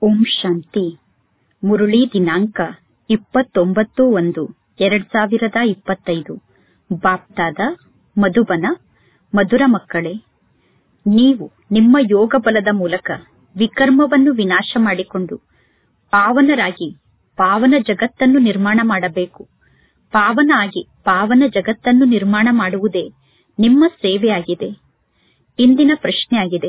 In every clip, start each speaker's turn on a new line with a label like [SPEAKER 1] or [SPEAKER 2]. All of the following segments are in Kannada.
[SPEAKER 1] ಓಂ ಶಾಂತಿ ಮುರುಳಿ ದಿನಾಂಕ ಇಪ್ಪತ್ತೊಂಬತ್ತು ಒಂದು ಎರಡ್ ಸಾವಿರದ ಇಪ್ಪತ್ತೈದು ಬಾಪ್ದಾದ ಮಧುಬನ ಮಧುರ ಮಕ್ಕಳೇ ನೀವು ನಿಮ್ಮ ಯೋಗ ಬಲದ ಮೂಲಕ ವಿಕರ್ಮವನ್ನು ವಿನಾಶ ಮಾಡಿಕೊಂಡು ಪಾವನರಾಗಿ ಪಾವನ ಜಗತ್ತನ್ನು ನಿರ್ಮಾಣ ಮಾಡಬೇಕು ಪಾವನ ಆಗಿ ಪಾವನ ಜಗತ್ತನ್ನು ನಿರ್ಮಾಣ ಮಾಡುವುದೇ ನಿಮ್ಮ ಸೇವೆಯಾಗಿದೆ ಇಂದಿನ ಪ್ರಶ್ನೆಯಾಗಿದೆ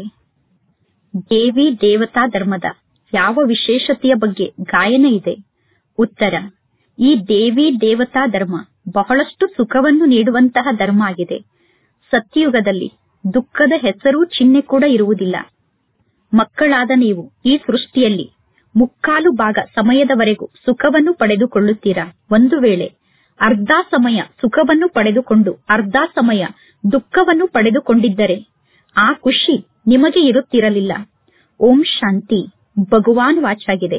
[SPEAKER 1] ದೇವಿ ದೇವತಾ ಧರ್ಮದ ಯಾವ ವಿಶೇಷತೆಯ ಬಗ್ಗೆ ಗಾಯನ ಇದೆ ಉತ್ತರ ಈ ದೇವಿ ದೇವತಾ ಧರ್ಮ ಬಹಳಷ್ಟು ಸುಖವನ್ನು ನೀಡುವಂತಹ ಧರ್ಮ ಆಗಿದೆ ಸತ್ಯಯುಗದಲ್ಲಿ ದುಃಖದ ಹೆಸರು ಚಿಹ್ನೆ ಕೂಡ ಇರುವುದಿಲ್ಲ ಮಕ್ಕಳಾದ ನೀವು ಈ ಸೃಷ್ಟಿಯಲ್ಲಿ ಮುಕ್ಕಾಲು ಭಾಗ ಸಮಯದವರೆಗೂ ಸುಖವನ್ನು ಪಡೆದುಕೊಳ್ಳುತ್ತೀರಾ ಒಂದು ವೇಳೆ ಅರ್ಧ ಸಮಯ ಸುಖವನ್ನು ಪಡೆದುಕೊಂಡು ಅರ್ಧ ಸಮಯ ದುಃಖವನ್ನು ಪಡೆದುಕೊಂಡಿದ್ದರೆ ಆ ಖುಷಿ ನಿಮಗೆ ಇರುತ್ತಿರಲಿಲ್ಲ ಓಂ ಶಾಂತಿ ಭಗವಾನ್ ವಾಚಾಗಿದೆ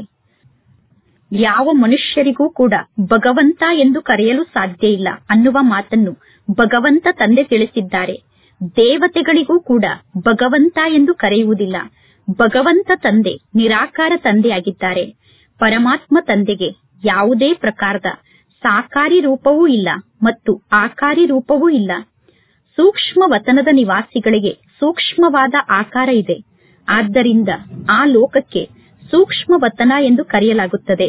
[SPEAKER 1] ಯಾವ ಮನುಷ್ಯರಿಗೂ ಕೂಡ ಭಗವಂತ ಎಂದು ಕರೆಯಲು ಸಾಧ್ಯ ಇಲ್ಲ ಅನ್ನುವ ಮಾತನ್ನು ಭಗವಂತ ತಂದೆ ತಿಳಿಸಿದ್ದಾರೆ ದೇವತೆಗಳಿಗೂ ಕೂಡ ಭಗವಂತ ಎಂದು ಕರೆಯುವುದಿಲ್ಲ ಭಗವಂತ ತಂದೆ ನಿರಾಕಾರ ತಂದೆಯಾಗಿದ್ದಾರೆ ಪರಮಾತ್ಮ ತಂದೆಗೆ ಯಾವುದೇ ಪ್ರಕಾರದ ಸಾಕಾರಿ ರೂಪವೂ ಇಲ್ಲ ಮತ್ತು ಆಕಾರಿ ರೂಪವೂ ಇಲ್ಲ ಸೂಕ್ಷ್ಮ ವತನದ ನಿವಾಸಿಗಳಿಗೆ ಸೂಕ್ಷ್ಮವಾದ ಆಕಾರ ಇದೆ ಆದ್ದರಿಂದ ಆ ಲೋಕಕ್ಕೆ ಸೂಕ್ಷ್ಮ ವತನ ಎಂದು ಕರೆಯಲಾಗುತ್ತದೆ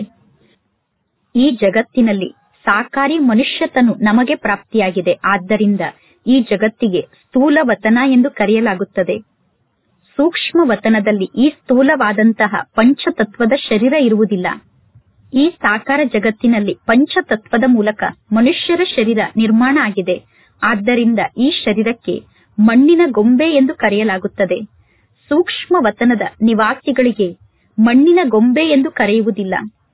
[SPEAKER 1] ಈ ಜಗತ್ತಿನಲ್ಲಿ ಸಾಕಾರಿ ಮನುಷ್ಯತನು ನಮಗೆ ಪ್ರಾಪ್ತಿಯಾಗಿದೆ ಆದ್ದರಿಂದ ಈ ಜಗತ್ತಿಗೆ ಸ್ಥೂಲ ವತನ ಎಂದು ಕರೆಯಲಾಗುತ್ತದೆ ಸೂಕ್ಷ್ಮ ವತನದಲ್ಲಿ ಈ ಸ್ಥೂಲವಾದಂತಹ ಪಂಚತತ್ವದ ಶರೀರ ಇರುವುದಿಲ್ಲ ಈ ಸಾಕಾರ ಜಗತ್ತಿನಲ್ಲಿ ಪಂಚತತ್ವದ ಮೂಲಕ ಮನುಷ್ಯರ ಶರೀರ ನಿರ್ಮಾಣ ಆಗಿದೆ ಆದ್ದರಿಂದ ಈ ಶರೀರಕ್ಕೆ ಮಣ್ಣಿನ ಗೊಂಬೆ ಎಂದು ಕರೆಯಲಾಗುತ್ತದೆ ಸೂಕ್ಷ್ಮ ವತನದ ನಿವಾಸಿಗಳಿಗೆ ಮಣ್ಣಿನ ಗೊಂಬೆ ಎಂದು ಕರೆಯುವುದಿಲ್ಲ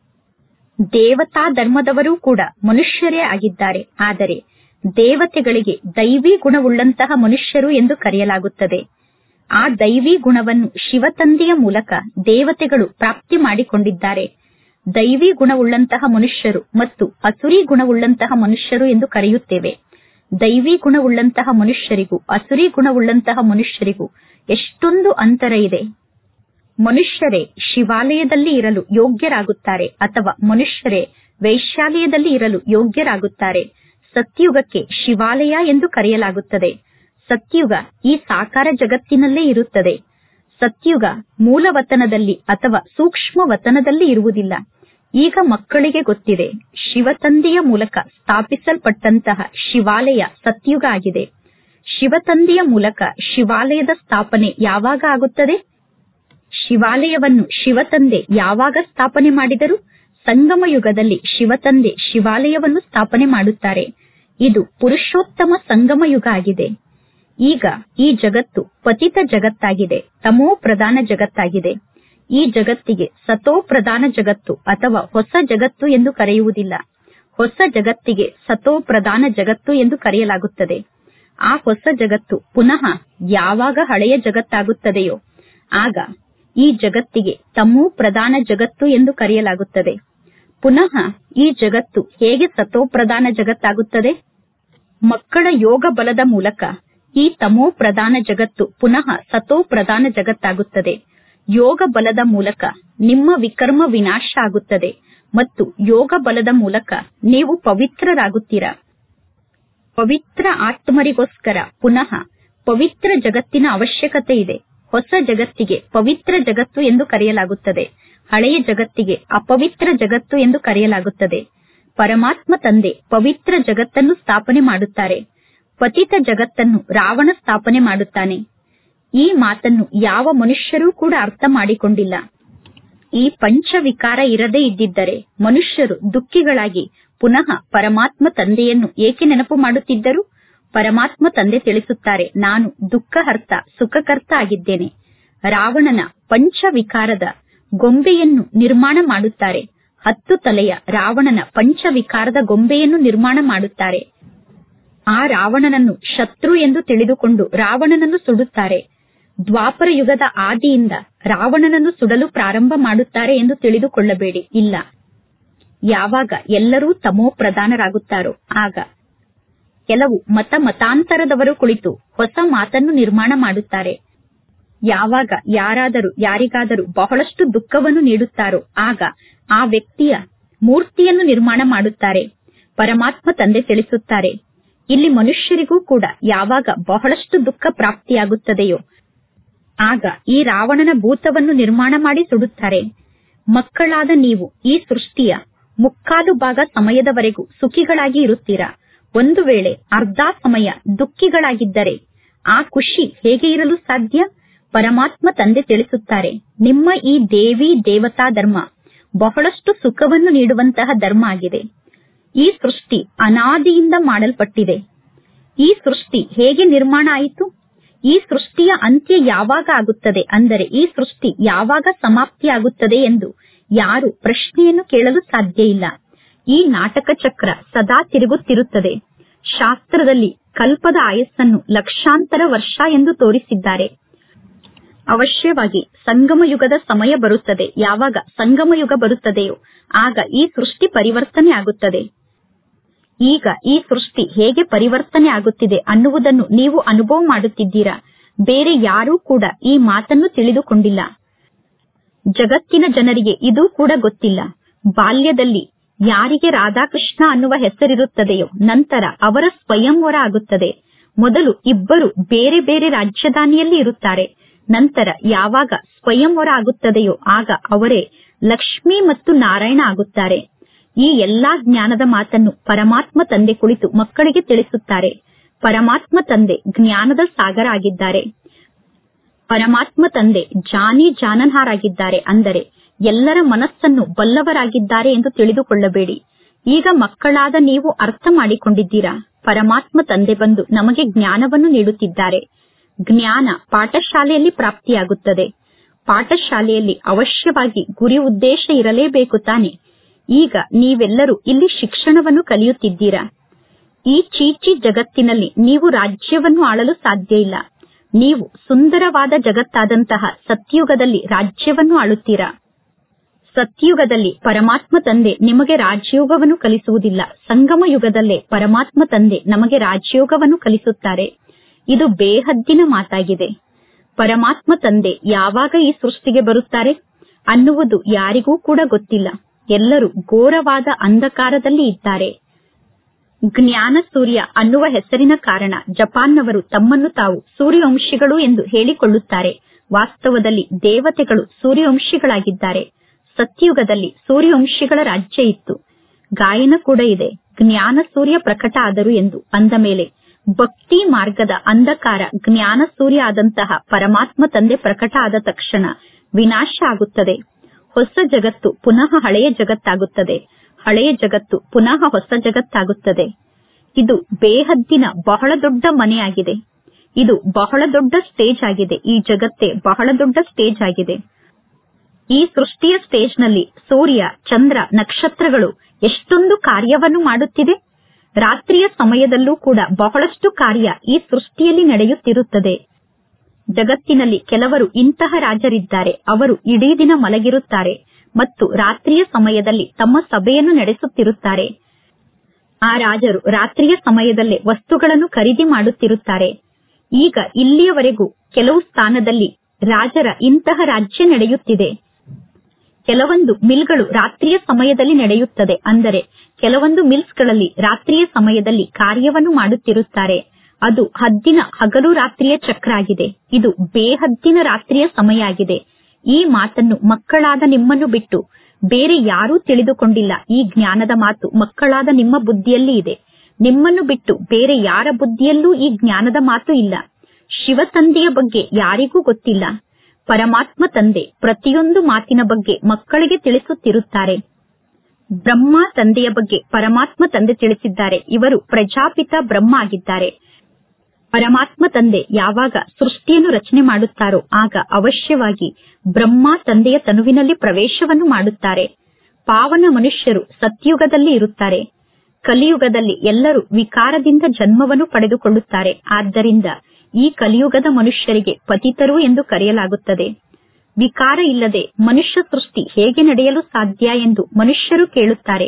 [SPEAKER 1] ದೇವತಾ ಧರ್ಮದವರೂ ಕೂಡ ಮನುಷ್ಯರೇ ಆಗಿದ್ದಾರೆ ಆದರೆ ದೇವತೆಗಳಿಗೆ ದೈವಿ ಗುಣವುಳ್ಳಂತಹ ಮನುಷ್ಯರು ಎಂದು ಕರೆಯಲಾಗುತ್ತದೆ ಆ ದೈವಿ ಗುಣವನ್ನು ಶಿವತಂದೆಯ ಮೂಲಕ ದೇವತೆಗಳು ಪ್ರಾಪ್ತಿ ಮಾಡಿಕೊಂಡಿದ್ದಾರೆ ದೈವಿ ಗುಣವುಳ್ಳಂತಹ ಮನುಷ್ಯರು ಮತ್ತು ಅಸುರಿ ಗುಣವುಳ್ಳಂತಹ ಮನುಷ್ಯರು ಎಂದು ಕರೆಯುತ್ತೇವೆ ದೈವಿ ಗುಣವುಳ್ಳಂತಹ ಮನುಷ್ಯರಿಗೂ ಅಸುರಿ ಗುಣವುಳ್ಳಂತಹ ಮನುಷ್ಯರಿಗೂ ಎಷ್ಟೊಂದು ಅಂತರ ಇದೆ ಮನುಷ್ಯರೇ ಶಿವಾಲಯದಲ್ಲಿ ಇರಲು ಯೋಗ್ಯರಾಗುತ್ತಾರೆ ಅಥವಾ ಮನುಷ್ಯರೇ ವೈಶ್ಯಾಲಯದಲ್ಲಿ ಇರಲು ಯೋಗ್ಯರಾಗುತ್ತಾರೆ ಸತ್ಯುಗಕ್ಕೆ ಶಿವಾಲಯ ಎಂದು ಕರೆಯಲಾಗುತ್ತದೆ ಸತ್ಯುಗ ಈ ಸಾಕಾರ ಜಗತ್ತಿನಲ್ಲೇ ಇರುತ್ತದೆ ಸತ್ಯುಗ ಮೂಲವತನದಲ್ಲಿ ಅಥವಾ ಸೂಕ್ಷ್ಮ ವತನದಲ್ಲಿ ಇರುವುದಿಲ್ಲ ಈಗ ಮಕ್ಕಳಿಗೆ ಗೊತ್ತಿದೆ ಶಿವತಂದೆಯ ಮೂಲಕ ಸ್ಥಾಪಿಸಲ್ಪಟ್ಟಂತಹ ಶಿವಾಲಯ ಸತ್ಯುಗ ಆಗಿದೆ ಶಿವತಂದೆಯ ಮೂಲಕ ಶಿವಾಲಯದ ಸ್ಥಾಪನೆ ಯಾವಾಗ ಆಗುತ್ತದೆ ಶಿವಾಲಯವನ್ನು ಶಿವತಂದೆ ಯಾವಾಗ ಸ್ಥಾಪನೆ ಮಾಡಿದರು ಸಂಗಮ ಯುಗದಲ್ಲಿ ಶಿವತಂದೆ ಶಿವಾಲಯವನ್ನು ಸ್ಥಾಪನೆ ಮಾಡುತ್ತಾರೆ ಇದು ಪುರುಷೋತ್ತಮ ಸಂಗಮ ಯುಗ ಆಗಿದೆ ಈಗ ಈ ಜಗತ್ತು ಪತಿತ ಜಗತ್ತಾಗಿದೆ ತಮೋ ಪ್ರಧಾನ ಜಗತ್ತಾಗಿದೆ ಈ ಜಗತ್ತಿಗೆ ಸತೋ ಪ್ರಧಾನ ಜಗತ್ತು ಅಥವಾ ಹೊಸ ಜಗತ್ತು ಎಂದು ಕರೆಯುವುದಿಲ್ಲ ಹೊಸ ಜಗತ್ತಿಗೆ ಸತೋ ಪ್ರಧಾನ ಜಗತ್ತು ಎಂದು ಕರೆಯಲಾಗುತ್ತದೆ ಆ ಹೊಸ ಜಗತ್ತು ಪುನಃ ಯಾವಾಗ ಹಳೆಯ ಜಗತ್ತಾಗುತ್ತದೆಯೋ ಆಗ ಈ ಜಗತ್ತಿಗೆ ತಮೋ ಪ್ರಧಾನ ಜಗತ್ತು ಎಂದು ಕರೆಯಲಾಗುತ್ತದೆ ಪುನಃ ಈ ಜಗತ್ತು ಹೇಗೆ ಸತೋ ಪ್ರಧಾನ ಜಗತ್ತಾಗುತ್ತದೆ ಮಕ್ಕಳ ಯೋಗ ಬಲದ ಮೂಲಕ ಈ ತಮೋ ಪ್ರಧಾನ ಜಗತ್ತು ಪುನಃ ಸತೋ ಪ್ರಧಾನ ಜಗತ್ತಾಗುತ್ತದೆ ಯೋಗ ಬಲದ ಮೂಲಕ ನಿಮ್ಮ ವಿಕರ್ಮ ವಿನಾಶ ಆಗುತ್ತದೆ ಮತ್ತು ಯೋಗ ಬಲದ ಮೂಲಕ ನೀವು ಪವಿತ್ರರಾಗುತ್ತೀರಾ ಪವಿತ್ರ ಆತ್ಮರಿಗೋಸ್ಕರ ಪುನಃ ಪವಿತ್ರ ಜಗತ್ತಿನ ಅವಶ್ಯಕತೆ ಇದೆ ಹೊಸ ಜಗತ್ತಿಗೆ ಪವಿತ್ರ ಜಗತ್ತು ಎಂದು ಕರೆಯಲಾಗುತ್ತದೆ ಹಳೆಯ ಜಗತ್ತಿಗೆ ಅಪವಿತ್ರ ಜಗತ್ತು ಎಂದು ಕರೆಯಲಾಗುತ್ತದೆ ಪರಮಾತ್ಮ ತಂದೆ ಪವಿತ್ರ ಜಗತ್ತನ್ನು ಸ್ಥಾಪನೆ ಮಾಡುತ್ತಾರೆ ಪತಿತ ಜಗತ್ತನ್ನು ರಾವಣ ಸ್ಥಾಪನೆ ಮಾಡುತ್ತಾನೆ ಈ ಮಾತನ್ನು ಯಾವ ಮನುಷ್ಯರೂ ಕೂಡ ಅರ್ಥ ಮಾಡಿಕೊಂಡಿಲ್ಲ ಈ ಪಂಚವಿಕಾರ ಇರದೇ ಇದ್ದಿದ್ದರೆ ಮನುಷ್ಯರು ದುಃಖಿಗಳಾಗಿ ಪುನಃ ಪರಮಾತ್ಮ ತಂದೆಯನ್ನು ಏಕೆ ನೆನಪು ಮಾಡುತ್ತಿದ್ದರು ಪರಮಾತ್ಮ ತಂದೆ ತಿಳಿಸುತ್ತಾರೆ ನಾನು ದುಃಖಹರ್ತ ಸುಖಕರ್ತ ಆಗಿದ್ದೇನೆ ರಾವಣನ ಪಂಚವಿಕಾರದ ಗೊಂಬೆಯನ್ನು ನಿರ್ಮಾಣ ಮಾಡುತ್ತಾರೆ ಹತ್ತು ತಲೆಯ ರಾವಣನ ಪಂಚವಿಕಾರದ ಗೊಂಬೆಯನ್ನು ನಿರ್ಮಾಣ ಮಾಡುತ್ತಾರೆ ಆ ರಾವಣನನ್ನು ಶತ್ರು ಎಂದು ತಿಳಿದುಕೊಂಡು ರಾವಣನನ್ನು ಸುಡುತ್ತಾರೆ ದ್ವಾಪರ ಯುಗದ ಆದಿಯಿಂದ ರಾವಣನನ್ನು ಸುಡಲು ಪ್ರಾರಂಭ ಮಾಡುತ್ತಾರೆ ಎಂದು ತಿಳಿದುಕೊಳ್ಳಬೇಡಿ ಇಲ್ಲ ಯಾವಾಗ ಎಲ್ಲರೂ ತಮೋ ಪ್ರಧಾನರಾಗುತ್ತಾರೋ ಆಗ ಕೆಲವು ಮತ ಮತಾಂತರದವರು ಕುಳಿತು ಹೊಸ ಮಾತನ್ನು ನಿರ್ಮಾಣ ಮಾಡುತ್ತಾರೆ ಯಾವಾಗ ಯಾರಾದರೂ ಯಾರಿಗಾದರೂ ಬಹಳಷ್ಟು ದುಃಖವನ್ನು ನೀಡುತ್ತಾರೋ ಆಗ ಆ ವ್ಯಕ್ತಿಯ ಮೂರ್ತಿಯನ್ನು ನಿರ್ಮಾಣ ಮಾಡುತ್ತಾರೆ ಪರಮಾತ್ಮ ತಂದೆ ತಿಳಿಸುತ್ತಾರೆ ಇಲ್ಲಿ ಮನುಷ್ಯರಿಗೂ ಕೂಡ ಯಾವಾಗ ಬಹಳಷ್ಟು ದುಃಖ ಪ್ರಾಪ್ತಿಯಾಗುತ್ತದೆಯೋ ಆಗ ಈ ರಾವಣನ ಭೂತವನ್ನು ನಿರ್ಮಾಣ ಮಾಡಿ ಸುಡುತ್ತಾರೆ ಮಕ್ಕಳಾದ ನೀವು ಈ ಸೃಷ್ಟಿಯ ಮುಕ್ಕಾಲು ಭಾಗ ಸಮಯದವರೆಗೂ ಸುಖಿಗಳಾಗಿ ಇರುತ್ತೀರಾ ಒಂದು ವೇಳೆ ಅರ್ಧ ಸಮಯ ದುಃಖಿಗಳಾಗಿದ್ದರೆ ಆ ಖುಷಿ ಹೇಗೆ ಇರಲು ಸಾಧ್ಯ ಪರಮಾತ್ಮ ತಂದೆ ತಿಳಿಸುತ್ತಾರೆ ನಿಮ್ಮ ಈ ದೇವಿ ದೇವತಾ ಧರ್ಮ ಬಹಳಷ್ಟು ಸುಖವನ್ನು ನೀಡುವಂತಹ ಧರ್ಮ ಆಗಿದೆ ಈ ಸೃಷ್ಟಿ ಅನಾದಿಯಿಂದ ಮಾಡಲ್ಪಟ್ಟಿದೆ ಈ ಸೃಷ್ಟಿ ಹೇಗೆ ನಿರ್ಮಾಣ ಆಯಿತು ಈ ಸೃಷ್ಟಿಯ ಅಂತ್ಯ ಯಾವಾಗ ಆಗುತ್ತದೆ ಅಂದರೆ ಈ ಸೃಷ್ಟಿ ಯಾವಾಗ ಸಮಾಪ್ತಿಯಾಗುತ್ತದೆ ಎಂದು ಯಾರು ಪ್ರಶ್ನೆಯನ್ನು ಕೇಳಲು ಸಾಧ್ಯ ಇಲ್ಲ ಈ ನಾಟಕ ಚಕ್ರ ಸದಾ ತಿರುಗುತ್ತಿರುತ್ತದೆ ಶಾಸ್ತ್ರದಲ್ಲಿ ಕಲ್ಪದ ಆಯಸ್ಸನ್ನು ಲಕ್ಷಾಂತರ ವರ್ಷ ಎಂದು ತೋರಿಸಿದ್ದಾರೆ ಅವಶ್ಯವಾಗಿ ಸಂಗಮ ಯುಗದ ಸಮಯ ಬರುತ್ತದೆ ಯಾವಾಗ ಸಂಗಮ ಯುಗ ಬರುತ್ತದೆಯೋ ಆಗ ಈ ಸೃಷ್ಟಿ ಪರಿವರ್ತನೆ ಆಗುತ್ತದೆ ಈಗ ಈ ಸೃಷ್ಟಿ ಹೇಗೆ ಪರಿವರ್ತನೆ ಆಗುತ್ತಿದೆ ಅನ್ನುವುದನ್ನು ನೀವು ಅನುಭವ ಮಾಡುತ್ತಿದ್ದೀರಾ ಬೇರೆ ಯಾರೂ ಕೂಡ ಈ ಮಾತನ್ನು ತಿಳಿದುಕೊಂಡಿಲ್ಲ ಜಗತ್ತಿನ ಜನರಿಗೆ ಇದು ಕೂಡ ಗೊತ್ತಿಲ್ಲ ಬಾಲ್ಯದಲ್ಲಿ ಯಾರಿಗೆ ರಾಧಾಕೃಷ್ಣ ಅನ್ನುವ ಹೆಸರಿರುತ್ತದೆಯೋ ನಂತರ ಅವರ ಸ್ವಯಂವರ ಆಗುತ್ತದೆ ಮೊದಲು ಇಬ್ಬರು ಬೇರೆ ಬೇರೆ ರಾಜಧಾನಿಯಲ್ಲಿ ಇರುತ್ತಾರೆ ನಂತರ ಯಾವಾಗ ಸ್ವಯಂವರ ಆಗುತ್ತದೆಯೋ ಆಗ ಅವರೇ ಲಕ್ಷ್ಮಿ ಮತ್ತು ನಾರಾಯಣ ಆಗುತ್ತಾರೆ ಈ ಎಲ್ಲಾ ಜ್ಞಾನದ ಮಾತನ್ನು ಪರಮಾತ್ಮ ತಂದೆ ಕುಳಿತು ಮಕ್ಕಳಿಗೆ ತಿಳಿಸುತ್ತಾರೆ ಪರಮಾತ್ಮ ತಂದೆ ಜ್ಞಾನದ ಸಾಗರ ಆಗಿದ್ದಾರೆ ಪರಮಾತ್ಮ ತಂದೆ ಜಾನಿ ಜಾನನ್ಹಾರಾಗಿದ್ದಾರೆ ಅಂದರೆ ಎಲ್ಲರ ಮನಸ್ಸನ್ನು ಬಲ್ಲವರಾಗಿದ್ದಾರೆ ಎಂದು ತಿಳಿದುಕೊಳ್ಳಬೇಡಿ ಈಗ ಮಕ್ಕಳಾದ ನೀವು ಅರ್ಥ ಮಾಡಿಕೊಂಡಿದ್ದೀರಾ ಪರಮಾತ್ಮ ತಂದೆ ಬಂದು ನಮಗೆ ಜ್ಞಾನವನ್ನು ನೀಡುತ್ತಿದ್ದಾರೆ ಜ್ಞಾನ ಪಾಠಶಾಲೆಯಲ್ಲಿ ಪ್ರಾಪ್ತಿಯಾಗುತ್ತದೆ ಪಾಠಶಾಲೆಯಲ್ಲಿ ಅವಶ್ಯವಾಗಿ ಗುರಿ ಉದ್ದೇಶ ಇರಲೇಬೇಕು ತಾನೆ ಈಗ ನೀವೆಲ್ಲರೂ ಇಲ್ಲಿ ಶಿಕ್ಷಣವನ್ನು ಕಲಿಯುತ್ತಿದ್ದೀರಾ ಈ ಚೀಚಿ ಜಗತ್ತಿನಲ್ಲಿ ನೀವು ರಾಜ್ಯವನ್ನು ಆಳಲು ಸಾಧ್ಯ ಇಲ್ಲ ನೀವು ಸುಂದರವಾದ ಜಗತ್ತಾದಂತಹ ಸತ್ಯುಗದಲ್ಲಿ ರಾಜ್ಯವನ್ನು ಆಳುತ್ತೀರಾ ಸತ್ಯುಗದಲ್ಲಿ ಪರಮಾತ್ಮ ತಂದೆ ನಿಮಗೆ ರಾಜಯೋಗವನ್ನು ಕಲಿಸುವುದಿಲ್ಲ ಸಂಗಮ ಯುಗದಲ್ಲೇ ಪರಮಾತ್ಮ ತಂದೆ ನಮಗೆ ರಾಜಯೋಗವನ್ನು ಕಲಿಸುತ್ತಾರೆ ಇದು ಬೇಹದ್ದಿನ ಮಾತಾಗಿದೆ ಪರಮಾತ್ಮ ತಂದೆ ಯಾವಾಗ ಈ ಸೃಷ್ಟಿಗೆ ಬರುತ್ತಾರೆ ಅನ್ನುವುದು ಯಾರಿಗೂ ಕೂಡ ಗೊತ್ತಿಲ್ಲ ಎಲ್ಲರೂ ಘೋರವಾದ ಅಂಧಕಾರದಲ್ಲಿ ಇದ್ದಾರೆ ಜ್ಞಾನ ಸೂರ್ಯ ಅನ್ನುವ ಹೆಸರಿನ ಕಾರಣ ಜಪಾನ್ನವರು ತಮ್ಮನ್ನು ತಾವು ಸೂರ್ಯವಂಶಿಗಳು ಎಂದು ಹೇಳಿಕೊಳ್ಳುತ್ತಾರೆ ವಾಸ್ತವದಲ್ಲಿ ದೇವತೆಗಳು ಸೂರ್ಯವಂಶಿಗಳಾಗಿದ್ದಾರೆ ಸತ್ಯುಗದಲ್ಲಿ ಸೂರ್ಯವಂಶಿಗಳ ರಾಜ್ಯ ಇತ್ತು ಗಾಯನ ಕೂಡ ಇದೆ ಜ್ಞಾನ ಸೂರ್ಯ ಪ್ರಕಟ ಆದರು ಎಂದು ಅಂದ ಮೇಲೆ ಭಕ್ತಿ ಮಾರ್ಗದ ಅಂಧಕಾರ ಜ್ಞಾನ ಸೂರ್ಯ ಆದಂತಹ ಪರಮಾತ್ಮ ತಂದೆ ಪ್ರಕಟ ಆದ ತಕ್ಷಣ ವಿನಾಶ ಆಗುತ್ತದೆ ಹೊಸ ಜಗತ್ತು ಪುನಃ ಹಳೆಯ ಜಗತ್ತಾಗುತ್ತದೆ ಹಳೆಯ ಜಗತ್ತು ಪುನಃ ಹೊಸ ಜಗತ್ತಾಗುತ್ತದೆ ಇದು ಬೇಹದ್ದಿನ ಬಹಳ ದೊಡ್ಡ ಮನೆಯಾಗಿದೆ ಇದು ಬಹಳ ದೊಡ್ಡ ಸ್ಟೇಜ್ ಆಗಿದೆ ಈ ಜಗತ್ತೇ ಬಹಳ ದೊಡ್ಡ ಸ್ಟೇಜ್ ಆಗಿದೆ ಈ ಸೃಷ್ಟಿಯ ಸ್ಟೇಜ್ನಲ್ಲಿ ಸೂರ್ಯ ಚಂದ್ರ ನಕ್ಷತ್ರಗಳು ಎಷ್ಟೊಂದು ಕಾರ್ಯವನ್ನು ಮಾಡುತ್ತಿದೆ ರಾತ್ರಿಯ ಸಮಯದಲ್ಲೂ ಕೂಡ ಬಹಳಷ್ಟು ಕಾರ್ಯ ಈ ಸೃಷ್ಟಿಯಲ್ಲಿ ನಡೆಯುತ್ತಿರುತ್ತದೆ ಜಗತ್ತಿನಲ್ಲಿ ಕೆಲವರು ಇಂತಹ ರಾಜರಿದ್ದಾರೆ ಅವರು ಇಡೀ ದಿನ ಮಲಗಿರುತ್ತಾರೆ ಮತ್ತು ರಾತ್ರಿಯ ಸಮಯದಲ್ಲಿ ತಮ್ಮ ಸಭೆಯನ್ನು ನಡೆಸುತ್ತಿರುತ್ತಾರೆ ಆ ರಾಜರು ರಾತ್ರಿಯ ಸಮಯದಲ್ಲೇ ವಸ್ತುಗಳನ್ನು ಖರೀದಿ ಮಾಡುತ್ತಿರುತ್ತಾರೆ ಈಗ ಇಲ್ಲಿಯವರೆಗೂ ಕೆಲವು ಸ್ಥಾನದಲ್ಲಿ ರಾಜರ ಇಂತಹ ರಾಜ್ಯ ನಡೆಯುತ್ತಿದೆ ಕೆಲವೊಂದು ಮಿಲ್ಗಳು ರಾತ್ರಿಯ ಸಮಯದಲ್ಲಿ ನಡೆಯುತ್ತದೆ ಅಂದರೆ ಕೆಲವೊಂದು ಮಿಲ್ಸ್ಗಳಲ್ಲಿ ರಾತ್ರಿಯ ಸಮಯದಲ್ಲಿ ಕಾರ್ಯವನ್ನು ಮಾಡುತ್ತಿರುತ್ತಾರೆ ಅದು ಹದ್ದಿನ ಹಗಲು ರಾತ್ರಿಯ ಚಕ್ರ ಆಗಿದೆ ಇದು ಬೇಹದ್ದಿನ ರಾತ್ರಿಯ ಸಮಯ ಆಗಿದೆ ಈ ಮಾತನ್ನು ಮಕ್ಕಳಾದ ನಿಮ್ಮನ್ನು ಬಿಟ್ಟು ಬೇರೆ ಯಾರೂ ತಿಳಿದುಕೊಂಡಿಲ್ಲ ಈ ಜ್ಞಾನದ ಮಾತು ಮಕ್ಕಳಾದ ನಿಮ್ಮ ಬುದ್ಧಿಯಲ್ಲಿ ಇದೆ ನಿಮ್ಮನ್ನು ಬಿಟ್ಟು ಬೇರೆ ಯಾರ ಬುದ್ಧಿಯಲ್ಲೂ ಈ ಜ್ಞಾನದ ಮಾತು ಇಲ್ಲ ಶಿವ ತಂದೆಯ ಬಗ್ಗೆ ಯಾರಿಗೂ ಗೊತ್ತಿಲ್ಲ ಪರಮಾತ್ಮ ತಂದೆ ಪ್ರತಿಯೊಂದು ಮಾತಿನ ಬಗ್ಗೆ ಮಕ್ಕಳಿಗೆ ತಿಳಿಸುತ್ತಿರುತ್ತಾರೆ ಬ್ರಹ್ಮ ತಂದೆಯ ಬಗ್ಗೆ ಪರಮಾತ್ಮ ತಂದೆ ತಿಳಿಸಿದ್ದಾರೆ ಇವರು ಪ್ರಜಾಪಿತ ಬ್ರಹ್ಮ ಆಗಿದ್ದಾರೆ ಪರಮಾತ್ಮ ತಂದೆ ಯಾವಾಗ ಸೃಷ್ಟಿಯನ್ನು ರಚನೆ ಮಾಡುತ್ತಾರೋ ಆಗ ಅವಶ್ಯವಾಗಿ ಬ್ರಹ್ಮ ತಂದೆಯ ತನುವಿನಲ್ಲಿ ಪ್ರವೇಶವನ್ನು ಮಾಡುತ್ತಾರೆ ಪಾವನ ಮನುಷ್ಯರು ಸತ್ಯುಗದಲ್ಲಿ ಇರುತ್ತಾರೆ ಕಲಿಯುಗದಲ್ಲಿ ಎಲ್ಲರೂ ವಿಕಾರದಿಂದ ಜನ್ಮವನ್ನು ಪಡೆದುಕೊಳ್ಳುತ್ತಾರೆ ಆದ್ದರಿಂದ ಈ ಕಲಿಯುಗದ ಮನುಷ್ಯರಿಗೆ ಪತಿತರು ಎಂದು ಕರೆಯಲಾಗುತ್ತದೆ ವಿಕಾರ ಇಲ್ಲದೆ ಮನುಷ್ಯ ಸೃಷ್ಟಿ ಹೇಗೆ ನಡೆಯಲು ಸಾಧ್ಯ ಎಂದು ಮನುಷ್ಯರು ಕೇಳುತ್ತಾರೆ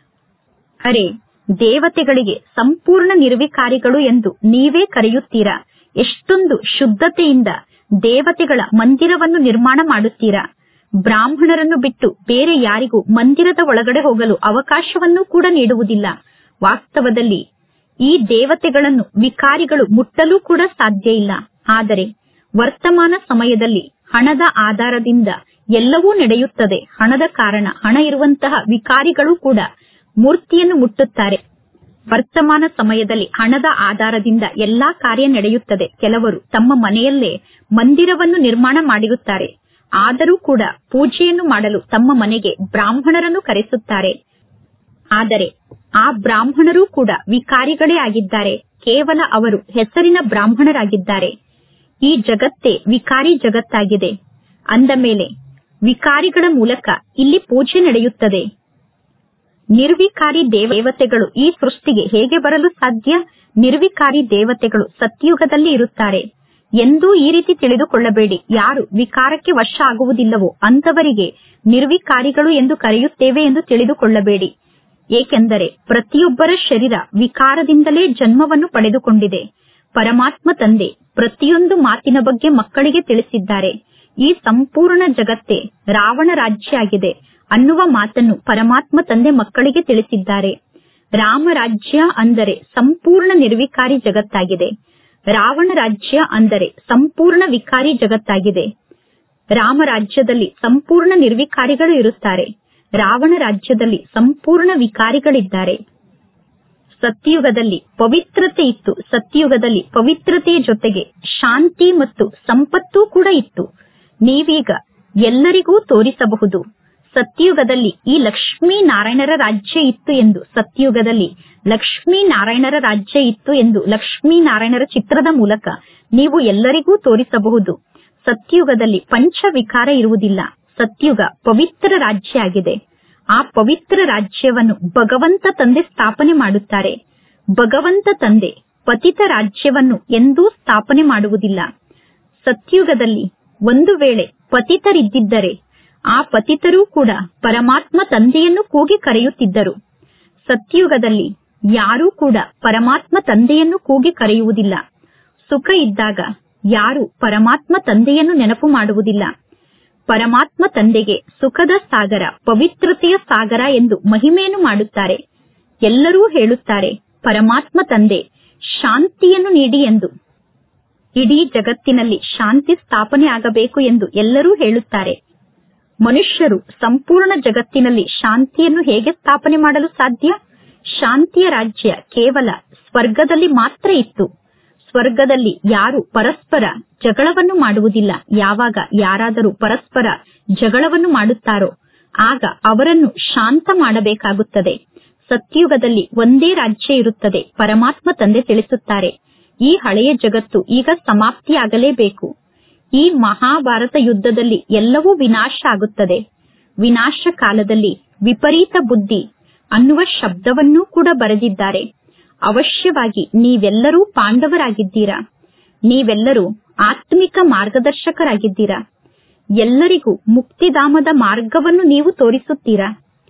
[SPEAKER 1] ಅರೆ ದೇವತೆಗಳಿಗೆ ಸಂಪೂರ್ಣ ನಿರ್ವಿಕಾರಿಗಳು ಎಂದು ನೀವೇ ಕರೆಯುತ್ತೀರಾ ಎಷ್ಟೊಂದು ಶುದ್ಧತೆಯಿಂದ ದೇವತೆಗಳ ಮಂದಿರವನ್ನು ನಿರ್ಮಾಣ ಮಾಡುತ್ತೀರಾ ಬ್ರಾಹ್ಮಣರನ್ನು ಬಿಟ್ಟು ಬೇರೆ ಯಾರಿಗೂ ಮಂದಿರದ ಒಳಗಡೆ ಹೋಗಲು ಅವಕಾಶವನ್ನು ಕೂಡ ನೀಡುವುದಿಲ್ಲ ವಾಸ್ತವದಲ್ಲಿ ಈ ದೇವತೆಗಳನ್ನು ವಿಕಾರಿಗಳು ಮುಟ್ಟಲು ಕೂಡ ಸಾಧ್ಯ ಇಲ್ಲ ಆದರೆ ವರ್ತಮಾನ ಸಮಯದಲ್ಲಿ ಹಣದ ಆಧಾರದಿಂದ ಎಲ್ಲವೂ ನಡೆಯುತ್ತದೆ ಹಣದ ಕಾರಣ ಹಣ ಇರುವಂತಹ ವಿಕಾರಿಗಳು ಕೂಡ ಮೂರ್ತಿಯನ್ನು ಮುಟ್ಟುತ್ತಾರೆ ವರ್ತಮಾನ ಸಮಯದಲ್ಲಿ ಹಣದ ಆಧಾರದಿಂದ ಎಲ್ಲಾ ಕಾರ್ಯ ನಡೆಯುತ್ತದೆ ಕೆಲವರು ತಮ್ಮ ಮನೆಯಲ್ಲೇ ಮಂದಿರವನ್ನು ನಿರ್ಮಾಣ ಮಾಡಿರುತ್ತಾರೆ ಆದರೂ ಕೂಡ ಪೂಜೆಯನ್ನು ಮಾಡಲು ತಮ್ಮ ಮನೆಗೆ ಬ್ರಾಹ್ಮಣರನ್ನು ಕರೆಸುತ್ತಾರೆ ಆದರೆ ಆ ಬ್ರಾಹ್ಮಣರೂ ಕೂಡ ವಿಕಾರಿಗಳೇ ಆಗಿದ್ದಾರೆ ಕೇವಲ ಅವರು ಹೆಸರಿನ ಬ್ರಾಹ್ಮಣರಾಗಿದ್ದಾರೆ ಈ ಜಗತ್ತೇ ವಿಕಾರಿ ಜಗತ್ತಾಗಿದೆ ಅಂದ ಮೇಲೆ ವಿಕಾರಿಗಳ ಮೂಲಕ ಇಲ್ಲಿ ಪೂಜೆ ನಡೆಯುತ್ತದೆ ನಿರ್ವಿಕಾರಿ ದೇವತೆಗಳು ಈ ಸೃಷ್ಟಿಗೆ ಹೇಗೆ ಬರಲು ಸಾಧ್ಯ ನಿರ್ವಿಕಾರಿ ದೇವತೆಗಳು ಸತ್ಯುಗದಲ್ಲಿ ಇರುತ್ತಾರೆ ಎಂದೂ ಈ ರೀತಿ ತಿಳಿದುಕೊಳ್ಳಬೇಡಿ ಯಾರು ವಿಕಾರಕ್ಕೆ ವಶ ಆಗುವುದಿಲ್ಲವೋ ಅಂತವರಿಗೆ ನಿರ್ವಿಕಾರಿಗಳು ಎಂದು ಕರೆಯುತ್ತೇವೆ ಎಂದು ತಿಳಿದುಕೊಳ್ಳಬೇಡಿ ಏಕೆಂದರೆ ಪ್ರತಿಯೊಬ್ಬರ ಶರೀರ ವಿಕಾರದಿಂದಲೇ ಜನ್ಮವನ್ನು ಪಡೆದುಕೊಂಡಿದೆ ಪರಮಾತ್ಮ ತಂದೆ ಪ್ರತಿಯೊಂದು ಮಾತಿನ ಬಗ್ಗೆ ಮಕ್ಕಳಿಗೆ ತಿಳಿಸಿದ್ದಾರೆ ಈ ಸಂಪೂರ್ಣ ಜಗತ್ತೇ ರಾವಣ ರಾಜ್ಯ ಆಗಿದೆ ಅನ್ನುವ ಮಾತನ್ನು ಪರಮಾತ್ಮ ತಂದೆ ಮಕ್ಕಳಿಗೆ ತಿಳಿಸಿದ್ದಾರೆ ರಾಮರಾಜ್ಯ ಅಂದರೆ ಸಂಪೂರ್ಣ ನಿರ್ವಿಕಾರಿ ಜಗತ್ತಾಗಿದೆ ರಾವಣ ರಾಜ್ಯ ಅಂದರೆ ಸಂಪೂರ್ಣ ವಿಕಾರಿ ಜಗತ್ತಾಗಿದೆ ರಾಮರಾಜ್ಯದಲ್ಲಿ ಸಂಪೂರ್ಣ ನಿರ್ವಿಕಾರಿಗಳು ಇರುತ್ತಾರೆ ರಾವಣ ರಾಜ್ಯದಲ್ಲಿ ಸಂಪೂರ್ಣ ವಿಕಾರಿಗಳಿದ್ದಾರೆ ಸತ್ಯುಗದಲ್ಲಿ ಪವಿತ್ರತೆ ಇತ್ತು ಸತ್ಯುಗದಲ್ಲಿ ಪವಿತ್ರತೆಯ ಜೊತೆಗೆ ಶಾಂತಿ ಮತ್ತು ಸಂಪತ್ತೂ ಕೂಡ ಇತ್ತು ನೀವೀಗ ಎಲ್ಲರಿಗೂ ತೋರಿಸಬಹುದು ಸತ್ಯುಗದಲ್ಲಿ ಈ ಲಕ್ಷ್ಮೀ ನಾರಾಯಣರ ರಾಜ್ಯ ಇತ್ತು ಎಂದು ಸತ್ಯುಗದಲ್ಲಿ ಲಕ್ಷ್ಮೀ ನಾರಾಯಣರ ರಾಜ್ಯ ಇತ್ತು ಎಂದು ಲಕ್ಷ್ಮೀ ನಾರಾಯಣರ ಚಿತ್ರದ ಮೂಲಕ ನೀವು ಎಲ್ಲರಿಗೂ ತೋರಿಸಬಹುದು ಸತ್ಯುಗದಲ್ಲಿ ಪಂಚ ವಿಕಾರ ಇರುವುದಿಲ್ಲ ಸತ್ಯುಗ ಪವಿತ್ರ ರಾಜ್ಯ ಆಗಿದೆ ಆ ಪವಿತ್ರ ರಾಜ್ಯವನ್ನು ಭಗವಂತ ತಂದೆ ಸ್ಥಾಪನೆ ಮಾಡುತ್ತಾರೆ ಭಗವಂತ ತಂದೆ ಪತಿತ ರಾಜ್ಯವನ್ನು ಎಂದೂ ಸ್ಥಾಪನೆ ಮಾಡುವುದಿಲ್ಲ ಸತ್ಯುಗದಲ್ಲಿ ಒಂದು ವೇಳೆ ಪತಿತರಿದ್ದಿದ್ದರೆ ಆ ಪತಿತರೂ ಕೂಡ ಪರಮಾತ್ಮ ತಂದೆಯನ್ನು ಕೂಗಿ ಕರೆಯುತ್ತಿದ್ದರು ಸತ್ಯುಗದಲ್ಲಿ ಯಾರೂ ಕೂಡ ಪರಮಾತ್ಮ ತಂದೆಯನ್ನು ಕೂಗಿ ಕರೆಯುವುದಿಲ್ಲ ಸುಖ ಇದ್ದಾಗ ಯಾರು ಪರಮಾತ್ಮ ತಂದೆಯನ್ನು ನೆನಪು ಮಾಡುವುದಿಲ್ಲ ಪರಮಾತ್ಮ ತಂದೆಗೆ ಸುಖದ ಸಾಗರ ಪವಿತ್ರತೆಯ ಸಾಗರ ಎಂದು ಮಹಿಮೆಯನ್ನು ಮಾಡುತ್ತಾರೆ ಎಲ್ಲರೂ ಹೇಳುತ್ತಾರೆ ಪರಮಾತ್ಮ ತಂದೆ ಶಾಂತಿಯನ್ನು ನೀಡಿ ಎಂದು ಇಡೀ ಜಗತ್ತಿನಲ್ಲಿ ಶಾಂತಿ ಸ್ಥಾಪನೆ ಆಗಬೇಕು ಎಂದು ಎಲ್ಲರೂ ಹೇಳುತ್ತಾರೆ ಮನುಷ್ಯರು ಸಂಪೂರ್ಣ ಜಗತ್ತಿನಲ್ಲಿ ಶಾಂತಿಯನ್ನು ಹೇಗೆ ಸ್ಥಾಪನೆ ಮಾಡಲು ಸಾಧ್ಯ ಶಾಂತಿಯ ರಾಜ್ಯ ಕೇವಲ ಸ್ವರ್ಗದಲ್ಲಿ ಮಾತ್ರ ಇತ್ತು ಸ್ವರ್ಗದಲ್ಲಿ ಯಾರು ಪರಸ್ಪರ ಜಗಳವನ್ನು ಮಾಡುವುದಿಲ್ಲ ಯಾವಾಗ ಯಾರಾದರೂ ಪರಸ್ಪರ ಜಗಳವನ್ನು ಮಾಡುತ್ತಾರೋ ಆಗ ಅವರನ್ನು ಶಾಂತ ಮಾಡಬೇಕಾಗುತ್ತದೆ ಸತ್ಯುಗದಲ್ಲಿ ಒಂದೇ ರಾಜ್ಯ ಇರುತ್ತದೆ ಪರಮಾತ್ಮ ತಂದೆ ತಿಳಿಸುತ್ತಾರೆ ಈ ಹಳೆಯ ಜಗತ್ತು ಈಗ ಸಮಾಪ್ತಿಯಾಗಲೇಬೇಕು ಈ ಮಹಾಭಾರತ ಯುದ್ಧದಲ್ಲಿ ಎಲ್ಲವೂ ವಿನಾಶ ಆಗುತ್ತದೆ ವಿನಾಶ ಕಾಲದಲ್ಲಿ ವಿಪರೀತ ಬುದ್ಧಿ ಅನ್ನುವ ಶಬ್ದವನ್ನೂ ಕೂಡ ಬರೆದಿದ್ದಾರೆ ಅವಶ್ಯವಾಗಿ ನೀವೆಲ್ಲರೂ ಪಾಂಡವರಾಗಿದ್ದೀರಾ ನೀವೆಲ್ಲರೂ ಆತ್ಮಿಕ ಮಾರ್ಗದರ್ಶಕರಾಗಿದ್ದೀರಾ ಎಲ್ಲರಿಗೂ ಮುಕ್ತಿಧಾಮದ ಮಾರ್ಗವನ್ನು ನೀವು ತೋರಿಸುತ್ತೀರಾ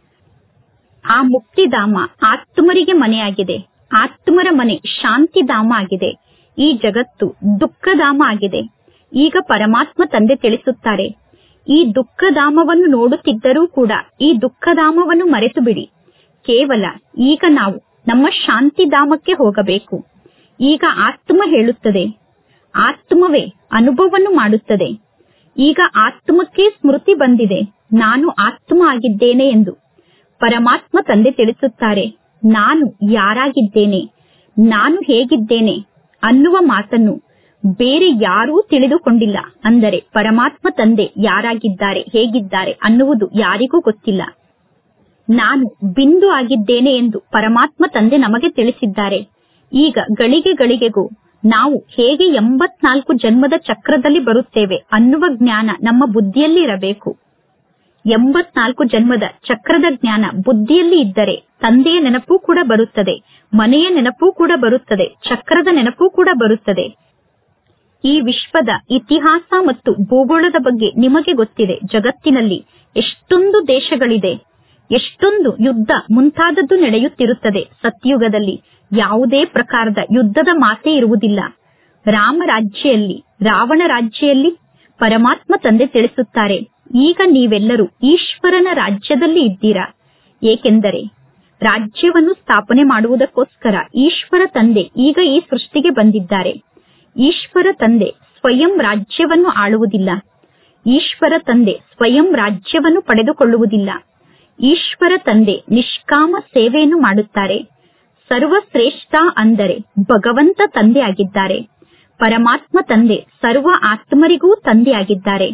[SPEAKER 1] ಆ ಮುಕ್ತಿಧಾಮ ಆತ್ಮರಿಗೆ ಮನೆಯಾಗಿದೆ ಆತ್ಮರ ಮನೆ ಶಾಂತಿಧಾಮ ಆಗಿದೆ ಈ ಜಗತ್ತು ದುಃಖಧಾಮ ಆಗಿದೆ ಈಗ ಪರಮಾತ್ಮ ತಂದೆ ತಿಳಿಸುತ್ತಾರೆ ಈ ದುಃಖಧಾಮವನ್ನು ನೋಡುತ್ತಿದ್ದರೂ ಕೂಡ ಈ ದುಃಖಧಾಮವನ್ನು ಮರೆತು ಬಿಡಿ ಕೇವಲ ಈಗ ನಾವು ನಮ್ಮ ಶಾಂತಿಧಾಮಕ್ಕೆ ಹೋಗಬೇಕು ಈಗ ಆತ್ಮ ಹೇಳುತ್ತದೆ ಆತ್ಮವೇ ಅನುಭವವನ್ನು ಮಾಡುತ್ತದೆ ಈಗ ಆತ್ಮಕ್ಕೆ ಸ್ಮೃತಿ ಬಂದಿದೆ ನಾನು ಆತ್ಮ ಆಗಿದ್ದೇನೆ ಎಂದು ಪರಮಾತ್ಮ ತಂದೆ ತಿಳಿಸುತ್ತಾರೆ ನಾನು ಯಾರಾಗಿದ್ದೇನೆ ನಾನು ಹೇಗಿದ್ದೇನೆ ಅನ್ನುವ ಮಾತನ್ನು ಬೇರೆ ಯಾರೂ ತಿಳಿದುಕೊಂಡಿಲ್ಲ ಅಂದರೆ ಪರಮಾತ್ಮ ತಂದೆ ಯಾರಾಗಿದ್ದಾರೆ ಹೇಗಿದ್ದಾರೆ ಅನ್ನುವುದು ಯಾರಿಗೂ ಗೊತ್ತಿಲ್ಲ ನಾನು ಬಿಂದು ಆಗಿದ್ದೇನೆ ಎಂದು ಪರಮಾತ್ಮ ತಂದೆ ನಮಗೆ ತಿಳಿಸಿದ್ದಾರೆ ಈಗ ಗಳಿಗೆ ಗಳಿಗೆಗೂ ನಾವು ಹೇಗೆ ಎಂಬತ್ನಾಲ್ಕು ಜನ್ಮದ ಚಕ್ರದಲ್ಲಿ ಬರುತ್ತೇವೆ ಅನ್ನುವ ಜ್ಞಾನ ನಮ್ಮ ಬುದ್ಧಿಯಲ್ಲಿ ಇರಬೇಕು ಎಂಬತ್ನಾಲ್ಕು ಜನ್ಮದ ಚಕ್ರದ ಜ್ಞಾನ ಬುದ್ಧಿಯಲ್ಲಿ ಇದ್ದರೆ ತಂದೆಯ ನೆನಪು ಕೂಡ ಬರುತ್ತದೆ ಮನೆಯ ನೆನಪು ಕೂಡ ಬರುತ್ತದೆ ಚಕ್ರದ ನೆನಪು ಕೂಡ ಬರುತ್ತದೆ ಈ ವಿಶ್ವದ ಇತಿಹಾಸ ಮತ್ತು ಭೂಗೋಳದ ಬಗ್ಗೆ ನಿಮಗೆ ಗೊತ್ತಿದೆ ಜಗತ್ತಿನಲ್ಲಿ ಎಷ್ಟೊಂದು ದೇಶಗಳಿದೆ ಎಷ್ಟೊಂದು ಯುದ್ಧ ಮುಂತಾದದ್ದು ನಡೆಯುತ್ತಿರುತ್ತದೆ ಸತ್ಯುಗದಲ್ಲಿ ಯಾವುದೇ ಪ್ರಕಾರದ ಯುದ್ಧದ ಮಾತೇ ಇರುವುದಿಲ್ಲ ರಾಮರಾಜ್ಯಲ್ಲಿ ರಾವಣ ರಾಜ್ಯಲ್ಲಿ ಪರಮಾತ್ಮ ತಂದೆ ತಿಳಿಸುತ್ತಾರೆ ಈಗ ನೀವೆಲ್ಲರೂ ಈಶ್ವರನ ರಾಜ್ಯದಲ್ಲಿ ಇದ್ದೀರಾ ಏಕೆಂದರೆ ರಾಜ್ಯವನ್ನು ಸ್ಥಾಪನೆ ಮಾಡುವುದಕ್ಕೋಸ್ಕರ ಈಶ್ವರ ತಂದೆ ಈಗ ಈ ಸೃಷ್ಟಿಗೆ ಬಂದಿದ್ದಾರೆ ಈಶ್ವರ ತಂದೆ ಸ್ವಯಂ ರಾಜ್ಯವನ್ನು ಆಳುವುದಿಲ್ಲ ಈಶ್ವರ ತಂದೆ ಸ್ವಯಂ ರಾಜ್ಯವನ್ನು ಪಡೆದುಕೊಳ್ಳುವುದಿಲ್ಲ ಈಶ್ವರ ತಂದೆ ನಿಷ್ಕಾಮ ಸೇವೆಯನ್ನು ಮಾಡುತ್ತಾರೆ ಸರ್ವಶ್ರೇಷ್ಠ ಅಂದರೆ ಭಗವಂತ ತಂದೆಯಾಗಿದ್ದಾರೆ ಪರಮಾತ್ಮ ತಂದೆ ಸರ್ವ ಆತ್ಮರಿಗೂ ತಂದೆಯಾಗಿದ್ದಾರೆ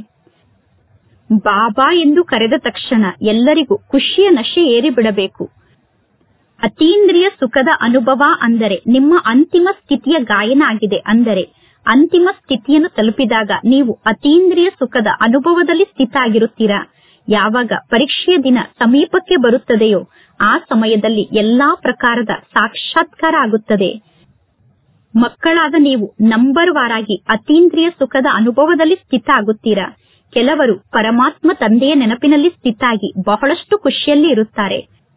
[SPEAKER 1] ಬಾಬಾ ಎಂದು ಕರೆದ ತಕ್ಷಣ ಎಲ್ಲರಿಗೂ ಖುಷಿಯ ನಶೆ ಏರಿ ಬಿಡಬೇಕು ಅತೀಂದ್ರಿಯ ಸುಖದ ಅನುಭವ ಅಂದರೆ ನಿಮ್ಮ ಅಂತಿಮ ಸ್ಥಿತಿಯ ಗಾಯನ ಆಗಿದೆ ಅಂದರೆ ಅಂತಿಮ ಸ್ಥಿತಿಯನ್ನು ತಲುಪಿದಾಗ ನೀವು ಅತೀಂದ್ರಿಯ ಸುಖದ ಅನುಭವದಲ್ಲಿ ಸ್ಥಿತ ಆಗಿರುತ್ತೀರಾ ಯಾವಾಗ ಪರೀಕ್ಷೆಯ ದಿನ ಸಮೀಪಕ್ಕೆ ಬರುತ್ತದೆಯೋ ಆ ಸಮಯದಲ್ಲಿ ಎಲ್ಲಾ ಪ್ರಕಾರದ ಸಾಕ್ಷಾತ್ಕಾರ ಆಗುತ್ತದೆ ಮಕ್ಕಳಾದ ನೀವು ನಂಬರ್ ವಾರಾಗಿ ಅತೀಂದ್ರಿಯ ಸುಖದ ಅನುಭವದಲ್ಲಿ ಸ್ಥಿತ ಆಗುತ್ತೀರಾ ಕೆಲವರು ಪರಮಾತ್ಮ ತಂದೆಯ ನೆನಪಿನಲ್ಲಿ ಸ್ಥಿತಾಗಿ ಬಹಳಷ್ಟು ಖುಷಿಯಲ್ಲಿ ಇರುತ್ತಾರೆ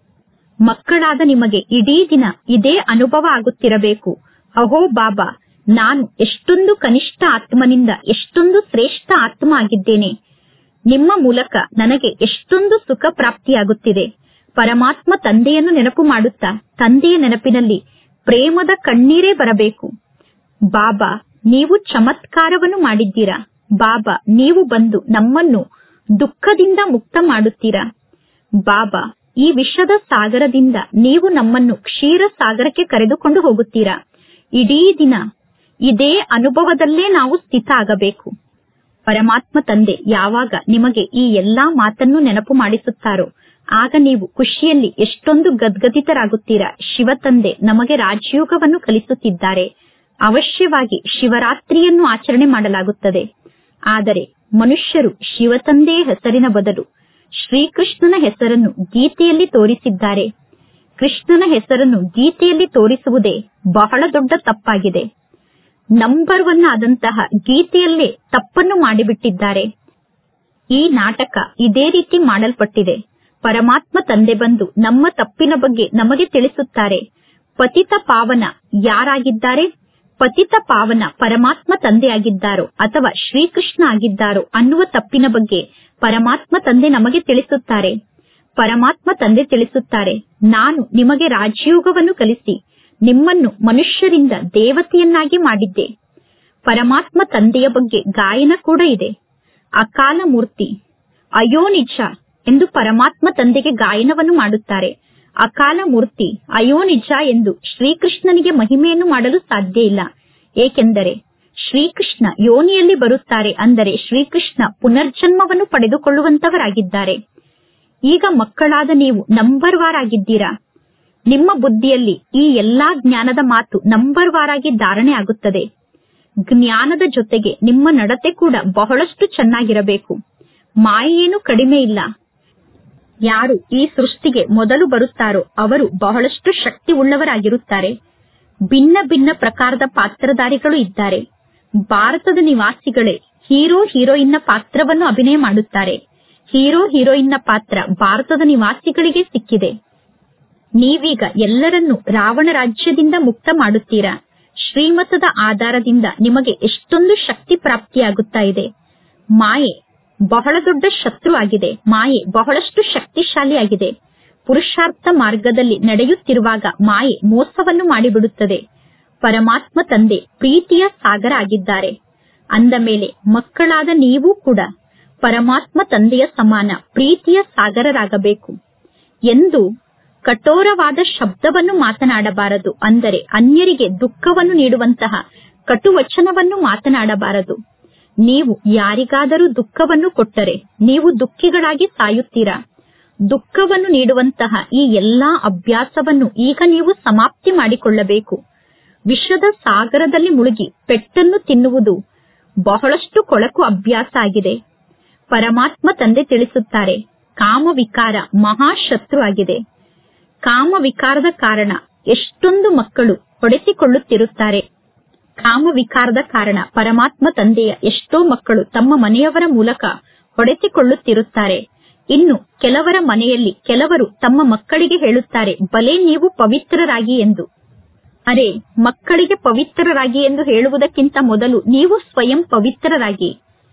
[SPEAKER 1] ಮಕ್ಕಳಾದ ನಿಮಗೆ ಇಡೀ ದಿನ ಇದೇ ಅನುಭವ ಆಗುತ್ತಿರಬೇಕು ಅಹೋ ಬಾಬಾ ನಾನು ಎಷ್ಟೊಂದು ಕನಿಷ್ಠ ಆತ್ಮನಿಂದ ಎಷ್ಟೊಂದು ಶ್ರೇಷ್ಠ ಆತ್ಮ ಆಗಿದ್ದೇನೆ ನಿಮ್ಮ ಮೂಲಕ ನನಗೆ ಎಷ್ಟೊಂದು ಸುಖ ಪ್ರಾಪ್ತಿಯಾಗುತ್ತಿದೆ ಪರಮಾತ್ಮ ತಂದೆಯನ್ನು ನೆನಪು ಮಾಡುತ್ತಾ ತಂದೆಯ ನೆನಪಿನಲ್ಲಿ ಪ್ರೇಮದ ಕಣ್ಣೀರೇ ಬರಬೇಕು ಬಾಬಾ ನೀವು ಚಮತ್ಕಾರವನ್ನು ಮಾಡಿದ್ದೀರಾ ಬಾಬಾ ನೀವು ಬಂದು ನಮ್ಮನ್ನು ದುಃಖದಿಂದ ಮುಕ್ತ ಮಾಡುತ್ತೀರಾ ಬಾಬಾ ಈ ವಿಷದ ಸಾಗರದಿಂದ ನೀವು ನಮ್ಮನ್ನು ಕ್ಷೀರ ಸಾಗರಕ್ಕೆ ಕರೆದುಕೊಂಡು ಹೋಗುತ್ತೀರಾ ಇಡೀ ದಿನ ಇದೇ ಅನುಭವದಲ್ಲೇ ನಾವು ಸ್ಥಿತ ಆಗಬೇಕು ಪರಮಾತ್ಮ ತಂದೆ ಯಾವಾಗ ನಿಮಗೆ ಈ ಎಲ್ಲಾ ಮಾತನ್ನು ನೆನಪು ಮಾಡಿಸುತ್ತಾರೋ ಆಗ ನೀವು ಖುಷಿಯಲ್ಲಿ ಎಷ್ಟೊಂದು ಗದ್ಗದಿತರಾಗುತ್ತೀರಾ ಶಿವ ತಂದೆ ನಮಗೆ ರಾಜಯೋಗವನ್ನು ಕಲಿಸುತ್ತಿದ್ದಾರೆ ಅವಶ್ಯವಾಗಿ ಶಿವರಾತ್ರಿಯನ್ನು ಆಚರಣೆ ಮಾಡಲಾಗುತ್ತದೆ ಆದರೆ ಮನುಷ್ಯರು ಶಿವತಂದೆಯ ಹೆಸರಿನ ಬದಲು ಶ್ರೀಕೃಷ್ಣನ ಹೆಸರನ್ನು ಗೀತೆಯಲ್ಲಿ ತೋರಿಸಿದ್ದಾರೆ ಕೃಷ್ಣನ ಹೆಸರನ್ನು ಗೀತೆಯಲ್ಲಿ ತೋರಿಸುವುದೇ ಬಹಳ ದೊಡ್ಡ ತಪ್ಪಾಗಿದೆ ನಂಬರ್ ಒನ್ ಆದಂತಹ ಗೀತೆಯಲ್ಲೇ ತಪ್ಪನ್ನು ಮಾಡಿಬಿಟ್ಟಿದ್ದಾರೆ ಈ ನಾಟಕ ಇದೇ ರೀತಿ ಮಾಡಲ್ಪಟ್ಟಿದೆ ಪರಮಾತ್ಮ ತಂದೆ ಬಂದು ನಮ್ಮ ತಪ್ಪಿನ ಬಗ್ಗೆ ನಮಗೆ ತಿಳಿಸುತ್ತಾರೆ ಪತಿತ ಪಾವನ ಯಾರಾಗಿದ್ದಾರೆ ಪತಿತ ಪಾವನ ಪರಮಾತ್ಮ ತಂದೆಯಾಗಿದ್ದಾರೋ ಅಥವಾ ಶ್ರೀಕೃಷ್ಣ ಆಗಿದ್ದಾರೋ ಅನ್ನುವ ತಪ್ಪಿನ ಬಗ್ಗೆ ಪರಮಾತ್ಮ ತಂದೆ ನಮಗೆ ತಿಳಿಸುತ್ತಾರೆ ಪರಮಾತ್ಮ ತಂದೆ ತಿಳಿಸುತ್ತಾರೆ ನಾನು ನಿಮಗೆ ರಾಜಯೋಗವನ್ನು ಕಲಿಸಿ ನಿಮ್ಮನ್ನು ಮನುಷ್ಯರಿಂದ ದೇವತೆಯನ್ನಾಗಿ ಮಾಡಿದ್ದೆ ಪರಮಾತ್ಮ ತಂದೆಯ ಬಗ್ಗೆ ಗಾಯನ ಕೂಡ ಇದೆ ಅಕಾಲ ಮೂರ್ತಿ ಅಯೋ ನಿಜ ಎಂದು ಪರಮಾತ್ಮ ತಂದೆಗೆ ಗಾಯನವನ್ನು ಮಾಡುತ್ತಾರೆ ಅಕಾಲ ಮೂರ್ತಿ ಅಯೋ ನಿಜ ಎಂದು ಶ್ರೀಕೃಷ್ಣನಿಗೆ ಮಹಿಮೆಯನ್ನು ಮಾಡಲು ಸಾಧ್ಯ ಇಲ್ಲ ಏಕೆಂದರೆ ಶ್ರೀಕೃಷ್ಣ ಯೋನಿಯಲ್ಲಿ ಬರುತ್ತಾರೆ ಅಂದರೆ ಶ್ರೀಕೃಷ್ಣ ಪುನರ್ಜನ್ಮವನ್ನು ಪಡೆದುಕೊಳ್ಳುವಂತವರಾಗಿದ್ದಾರೆ ಈಗ ಮಕ್ಕಳಾದ ನೀವು ನಂಬರ್ ವಾರ್ ಆಗಿದ್ದೀರಾ ನಿಮ್ಮ ಬುದ್ಧಿಯಲ್ಲಿ ಈ ಎಲ್ಲಾ ಜ್ಞಾನದ ಮಾತು ನಂಬರ್ ವಾರ್ ಆಗಿ ಧಾರಣೆ ಆಗುತ್ತದೆ ಜ್ಞಾನದ ಜೊತೆಗೆ ನಿಮ್ಮ ನಡತೆ ಕೂಡ ಬಹಳಷ್ಟು ಚೆನ್ನಾಗಿರಬೇಕು ಮಾಯೇನು ಕಡಿಮೆ ಇಲ್ಲ ಯಾರು ಈ ಸೃಷ್ಟಿಗೆ ಮೊದಲು ಬರುತ್ತಾರೋ ಅವರು ಬಹಳಷ್ಟು ಶಕ್ತಿ ಉಳ್ಳವರಾಗಿರುತ್ತಾರೆ ಭಿನ್ನ ಭಿನ್ನ ಪ್ರಕಾರದ ಪಾತ್ರಧಾರಿಗಳು ಇದ್ದಾರೆ ಭಾರತದ ನಿವಾಸಿಗಳೇ ಹೀರೋ ಹೀರೋಯಿನ್ನ ಪಾತ್ರವನ್ನು ಅಭಿನಯ ಮಾಡುತ್ತಾರೆ ಹೀರೋ ಹೀರೋಯಿನ್ನ ಪಾತ್ರ ಭಾರತದ ನಿವಾಸಿಗಳಿಗೆ ಸಿಕ್ಕಿದೆ ನೀವೀಗ ಎಲ್ಲರನ್ನೂ ರಾವಣ ರಾಜ್ಯದಿಂದ ಮುಕ್ತ ಮಾಡುತ್ತೀರಾ ಶ್ರೀಮತದ ಆಧಾರದಿಂದ ನಿಮಗೆ ಎಷ್ಟೊಂದು ಶಕ್ತಿ ಪ್ರಾಪ್ತಿಯಾಗುತ್ತಾ ಇದೆ ಮಾಯೆ ಬಹಳ ದೊಡ್ಡ ಶತ್ರು ಆಗಿದೆ ಮಾಯೆ ಬಹಳಷ್ಟು ಶಕ್ತಿಶಾಲಿಯಾಗಿದೆ ಪುರುಷಾರ್ಥ ಮಾರ್ಗದಲ್ಲಿ ನಡೆಯುತ್ತಿರುವಾಗ ಮಾಯೆ ಮೋಸವನ್ನು ಮಾಡಿಬಿಡುತ್ತದೆ ಪರಮಾತ್ಮ ತಂದೆ ಪ್ರೀತಿಯ ಸಾಗರ ಆಗಿದ್ದಾರೆ ಅಂದ ಮೇಲೆ ಮಕ್ಕಳಾದ ನೀವು ಕೂಡ ಪರಮಾತ್ಮ ತಂದೆಯ ಸಮಾನ ಪ್ರೀತಿಯ ಸಾಗರರಾಗಬೇಕು ಎಂದು ಕಠೋರವಾದ ಶಬ್ದವನ್ನು ಮಾತನಾಡಬಾರದು ಅಂದರೆ ಅನ್ಯರಿಗೆ ದುಃಖವನ್ನು ನೀಡುವಂತಹ ಕಟುವಚನವನ್ನು ಮಾತನಾಡಬಾರದು ನೀವು ಯಾರಿಗಾದರೂ ದುಃಖವನ್ನು ಕೊಟ್ಟರೆ ನೀವು ದುಃಖಿಗಳಾಗಿ ಸಾಯುತ್ತೀರಾ ದುಃಖವನ್ನು ನೀಡುವಂತಹ ಈ ಎಲ್ಲಾ ಅಭ್ಯಾಸವನ್ನು ಈಗ ನೀವು ಸಮಾಪ್ತಿ ಮಾಡಿಕೊಳ್ಳಬೇಕು ವಿಷದ ಸಾಗರದಲ್ಲಿ ಮುಳುಗಿ ಪೆಟ್ಟನ್ನು ತಿನ್ನುವುದು ಬಹಳಷ್ಟು ಕೊಳಕು ಅಭ್ಯಾಸ ಆಗಿದೆ ಪರಮಾತ್ಮ ತಂದೆ ತಿಳಿಸುತ್ತಾರೆ ಕಾಮ ವಿಕಾರ ಮಹಾಶತ್ರು ಆಗಿದೆ ಕಾಮ ವಿಕಾರದ ಕಾರಣ ಎಷ್ಟೊಂದು ಮಕ್ಕಳು ಹೊಡೆಸಿಕೊಳ್ಳುತ್ತಿರುತ್ತಾರೆ ಕಾಮ ವಿಕಾರದ ಕಾರಣ ಪರಮಾತ್ಮ ತಂದೆಯ ಎಷ್ಟೋ ಮಕ್ಕಳು ತಮ್ಮ ಮನೆಯವರ ಮೂಲಕ ಹೊಡೆಸಿಕೊಳ್ಳುತ್ತಿರುತ್ತಾರೆ ಇನ್ನು ಕೆಲವರ ಮನೆಯಲ್ಲಿ ಕೆಲವರು ತಮ್ಮ ಮಕ್ಕಳಿಗೆ ಹೇಳುತ್ತಾರೆ ಬಲೆ ನೀವು ಪವಿತ್ರರಾಗಿ ಎಂದು ಅರೆ ಮಕ್ಕಳಿಗೆ ಪವಿತ್ರರಾಗಿ ಎಂದು ಹೇಳುವುದಕ್ಕಿಂತ ಮೊದಲು ನೀವು ಸ್ವಯಂ ಪವಿತ್ರರಾಗಿ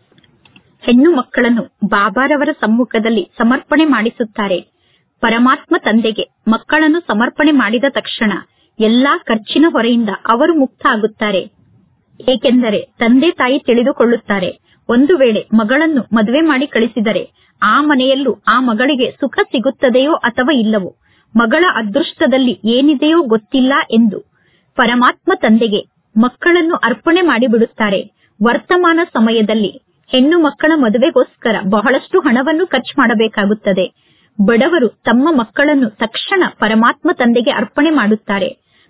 [SPEAKER 1] ಹೆಣ್ಣು ಮಕ್ಕಳನ್ನು ಬಾಬಾರವರ ಸಮ್ಮುಖದಲ್ಲಿ ಸಮರ್ಪಣೆ ಮಾಡಿಸುತ್ತಾರೆ ಪರಮಾತ್ಮ ತಂದೆಗೆ ಮಕ್ಕಳನ್ನು ಸಮರ್ಪಣೆ ಮಾಡಿದ ತಕ್ಷಣ ಎಲ್ಲಾ ಖರ್ಚಿನ ಹೊರೆಯಿಂದ ಅವರು ಮುಕ್ತ ಆಗುತ್ತಾರೆ ಏಕೆಂದರೆ ತಂದೆ ತಾಯಿ ತಿಳಿದುಕೊಳ್ಳುತ್ತಾರೆ ಒಂದು ವೇಳೆ ಮಗಳನ್ನು ಮದುವೆ ಮಾಡಿ ಕಳಿಸಿದರೆ ಆ ಮನೆಯಲ್ಲೂ ಆ ಮಗಳಿಗೆ ಸುಖ ಸಿಗುತ್ತದೆಯೋ ಅಥವಾ ಇಲ್ಲವೋ ಮಗಳ ಅದೃಷ್ಟದಲ್ಲಿ ಏನಿದೆಯೋ ಗೊತ್ತಿಲ್ಲ ಎಂದು ಪರಮಾತ್ಮ ತಂದೆಗೆ ಮಕ್ಕಳನ್ನು ಅರ್ಪಣೆ ಮಾಡಿಬಿಡುತ್ತಾರೆ ವರ್ತಮಾನ ಸಮಯದಲ್ಲಿ ಹೆಣ್ಣು ಮಕ್ಕಳ ಮದುವೆಗೋಸ್ಕರ ಬಹಳಷ್ಟು ಹಣವನ್ನು ಖರ್ಚು ಮಾಡಬೇಕಾಗುತ್ತದೆ ಬಡವರು ತಮ್ಮ ಮಕ್ಕಳನ್ನು ತಕ್ಷಣ ಪರಮಾತ್ಮ ತಂದೆಗೆ ಅರ್ಪಣೆ ಮಾಡುತ್ತಾರೆ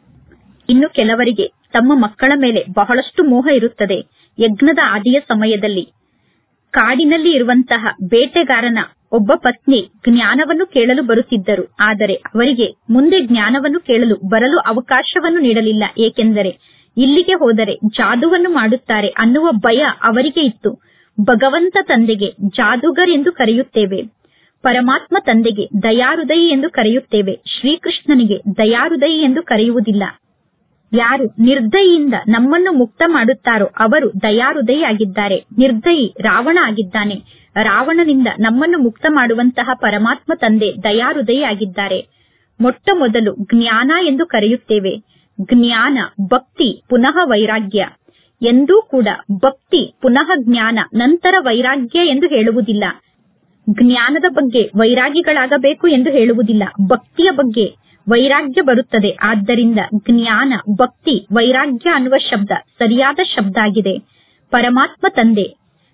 [SPEAKER 1] ಇನ್ನು ಕೆಲವರಿಗೆ ತಮ್ಮ ಮಕ್ಕಳ ಮೇಲೆ ಬಹಳಷ್ಟು ಮೋಹ ಇರುತ್ತದೆ ಯಜ್ಞದ ಆದಿಯ ಸಮಯದಲ್ಲಿ ಕಾಡಿನಲ್ಲಿ ಇರುವಂತಹ ಬೇಟೆಗಾರನ ಒಬ್ಬ ಪತ್ನಿ ಜ್ಞಾನವನ್ನು ಕೇಳಲು ಬರುತ್ತಿದ್ದರು ಆದರೆ ಅವರಿಗೆ ಮುಂದೆ ಜ್ಞಾನವನ್ನು ಕೇಳಲು ಬರಲು ಅವಕಾಶವನ್ನು ನೀಡಲಿಲ್ಲ ಏಕೆಂದರೆ ಇಲ್ಲಿಗೆ ಹೋದರೆ ಜಾದುವನ್ನು ಮಾಡುತ್ತಾರೆ ಅನ್ನುವ ಭಯ ಅವರಿಗೆ ಇತ್ತು ಭಗವಂತ ತಂದೆಗೆ ಜಾದೂಗರ್ ಎಂದು ಕರೆಯುತ್ತೇವೆ ಪರಮಾತ್ಮ ತಂದೆಗೆ ದಯಾರುದಯಿ ಎಂದು ಕರೆಯುತ್ತೇವೆ ಶ್ರೀಕೃಷ್ಣನಿಗೆ ದಯಾರುದಯಿ ಎಂದು ಕರೆಯುವುದಿಲ್ಲ ಯಾರು ನಿರ್ದಯಿಯಿಂದ ನಮ್ಮನ್ನು ಮುಕ್ತ ಮಾಡುತ್ತಾರೋ ಅವರು ದಯಾರುದಯಿ ಆಗಿದ್ದಾರೆ ನಿರ್ದಯಿ ರಾವಣ ಆಗಿದ್ದಾನೆ ರಾವಣನಿಂದ ನಮ್ಮನ್ನು ಮುಕ್ತ ಮಾಡುವಂತಹ ಪರಮಾತ್ಮ ತಂದೆ ದಯಾರುದಯಿ ಆಗಿದ್ದಾರೆ ಮೊಟ್ಟ ಮೊದಲು ಜ್ಞಾನ ಎಂದು ಕರೆಯುತ್ತೇವೆ ಜ್ಞಾನ ಭಕ್ತಿ ಪುನಃ ವೈರಾಗ್ಯ ಎಂದೂ ಕೂಡ ಭಕ್ತಿ ಪುನಃ ಜ್ಞಾನ ನಂತರ ವೈರಾಗ್ಯ ಎಂದು ಹೇಳುವುದಿಲ್ಲ ಜ್ಞಾನದ ಬಗ್ಗೆ ವೈರಾಗಿಗಳಾಗಬೇಕು ಎಂದು ಹೇಳುವುದಿಲ್ಲ ಭಕ್ತಿಯ ಬಗ್ಗೆ ವೈರಾಗ್ಯ ಬರುತ್ತದೆ ಆದ್ದರಿಂದ ಜ್ಞಾನ ಭಕ್ತಿ ವೈರಾಗ್ಯ ಅನ್ನುವ ಶಬ್ದ ಸರಿಯಾದ ಶಬ್ದ ಆಗಿದೆ ಪರಮಾತ್ಮ ತಂದೆ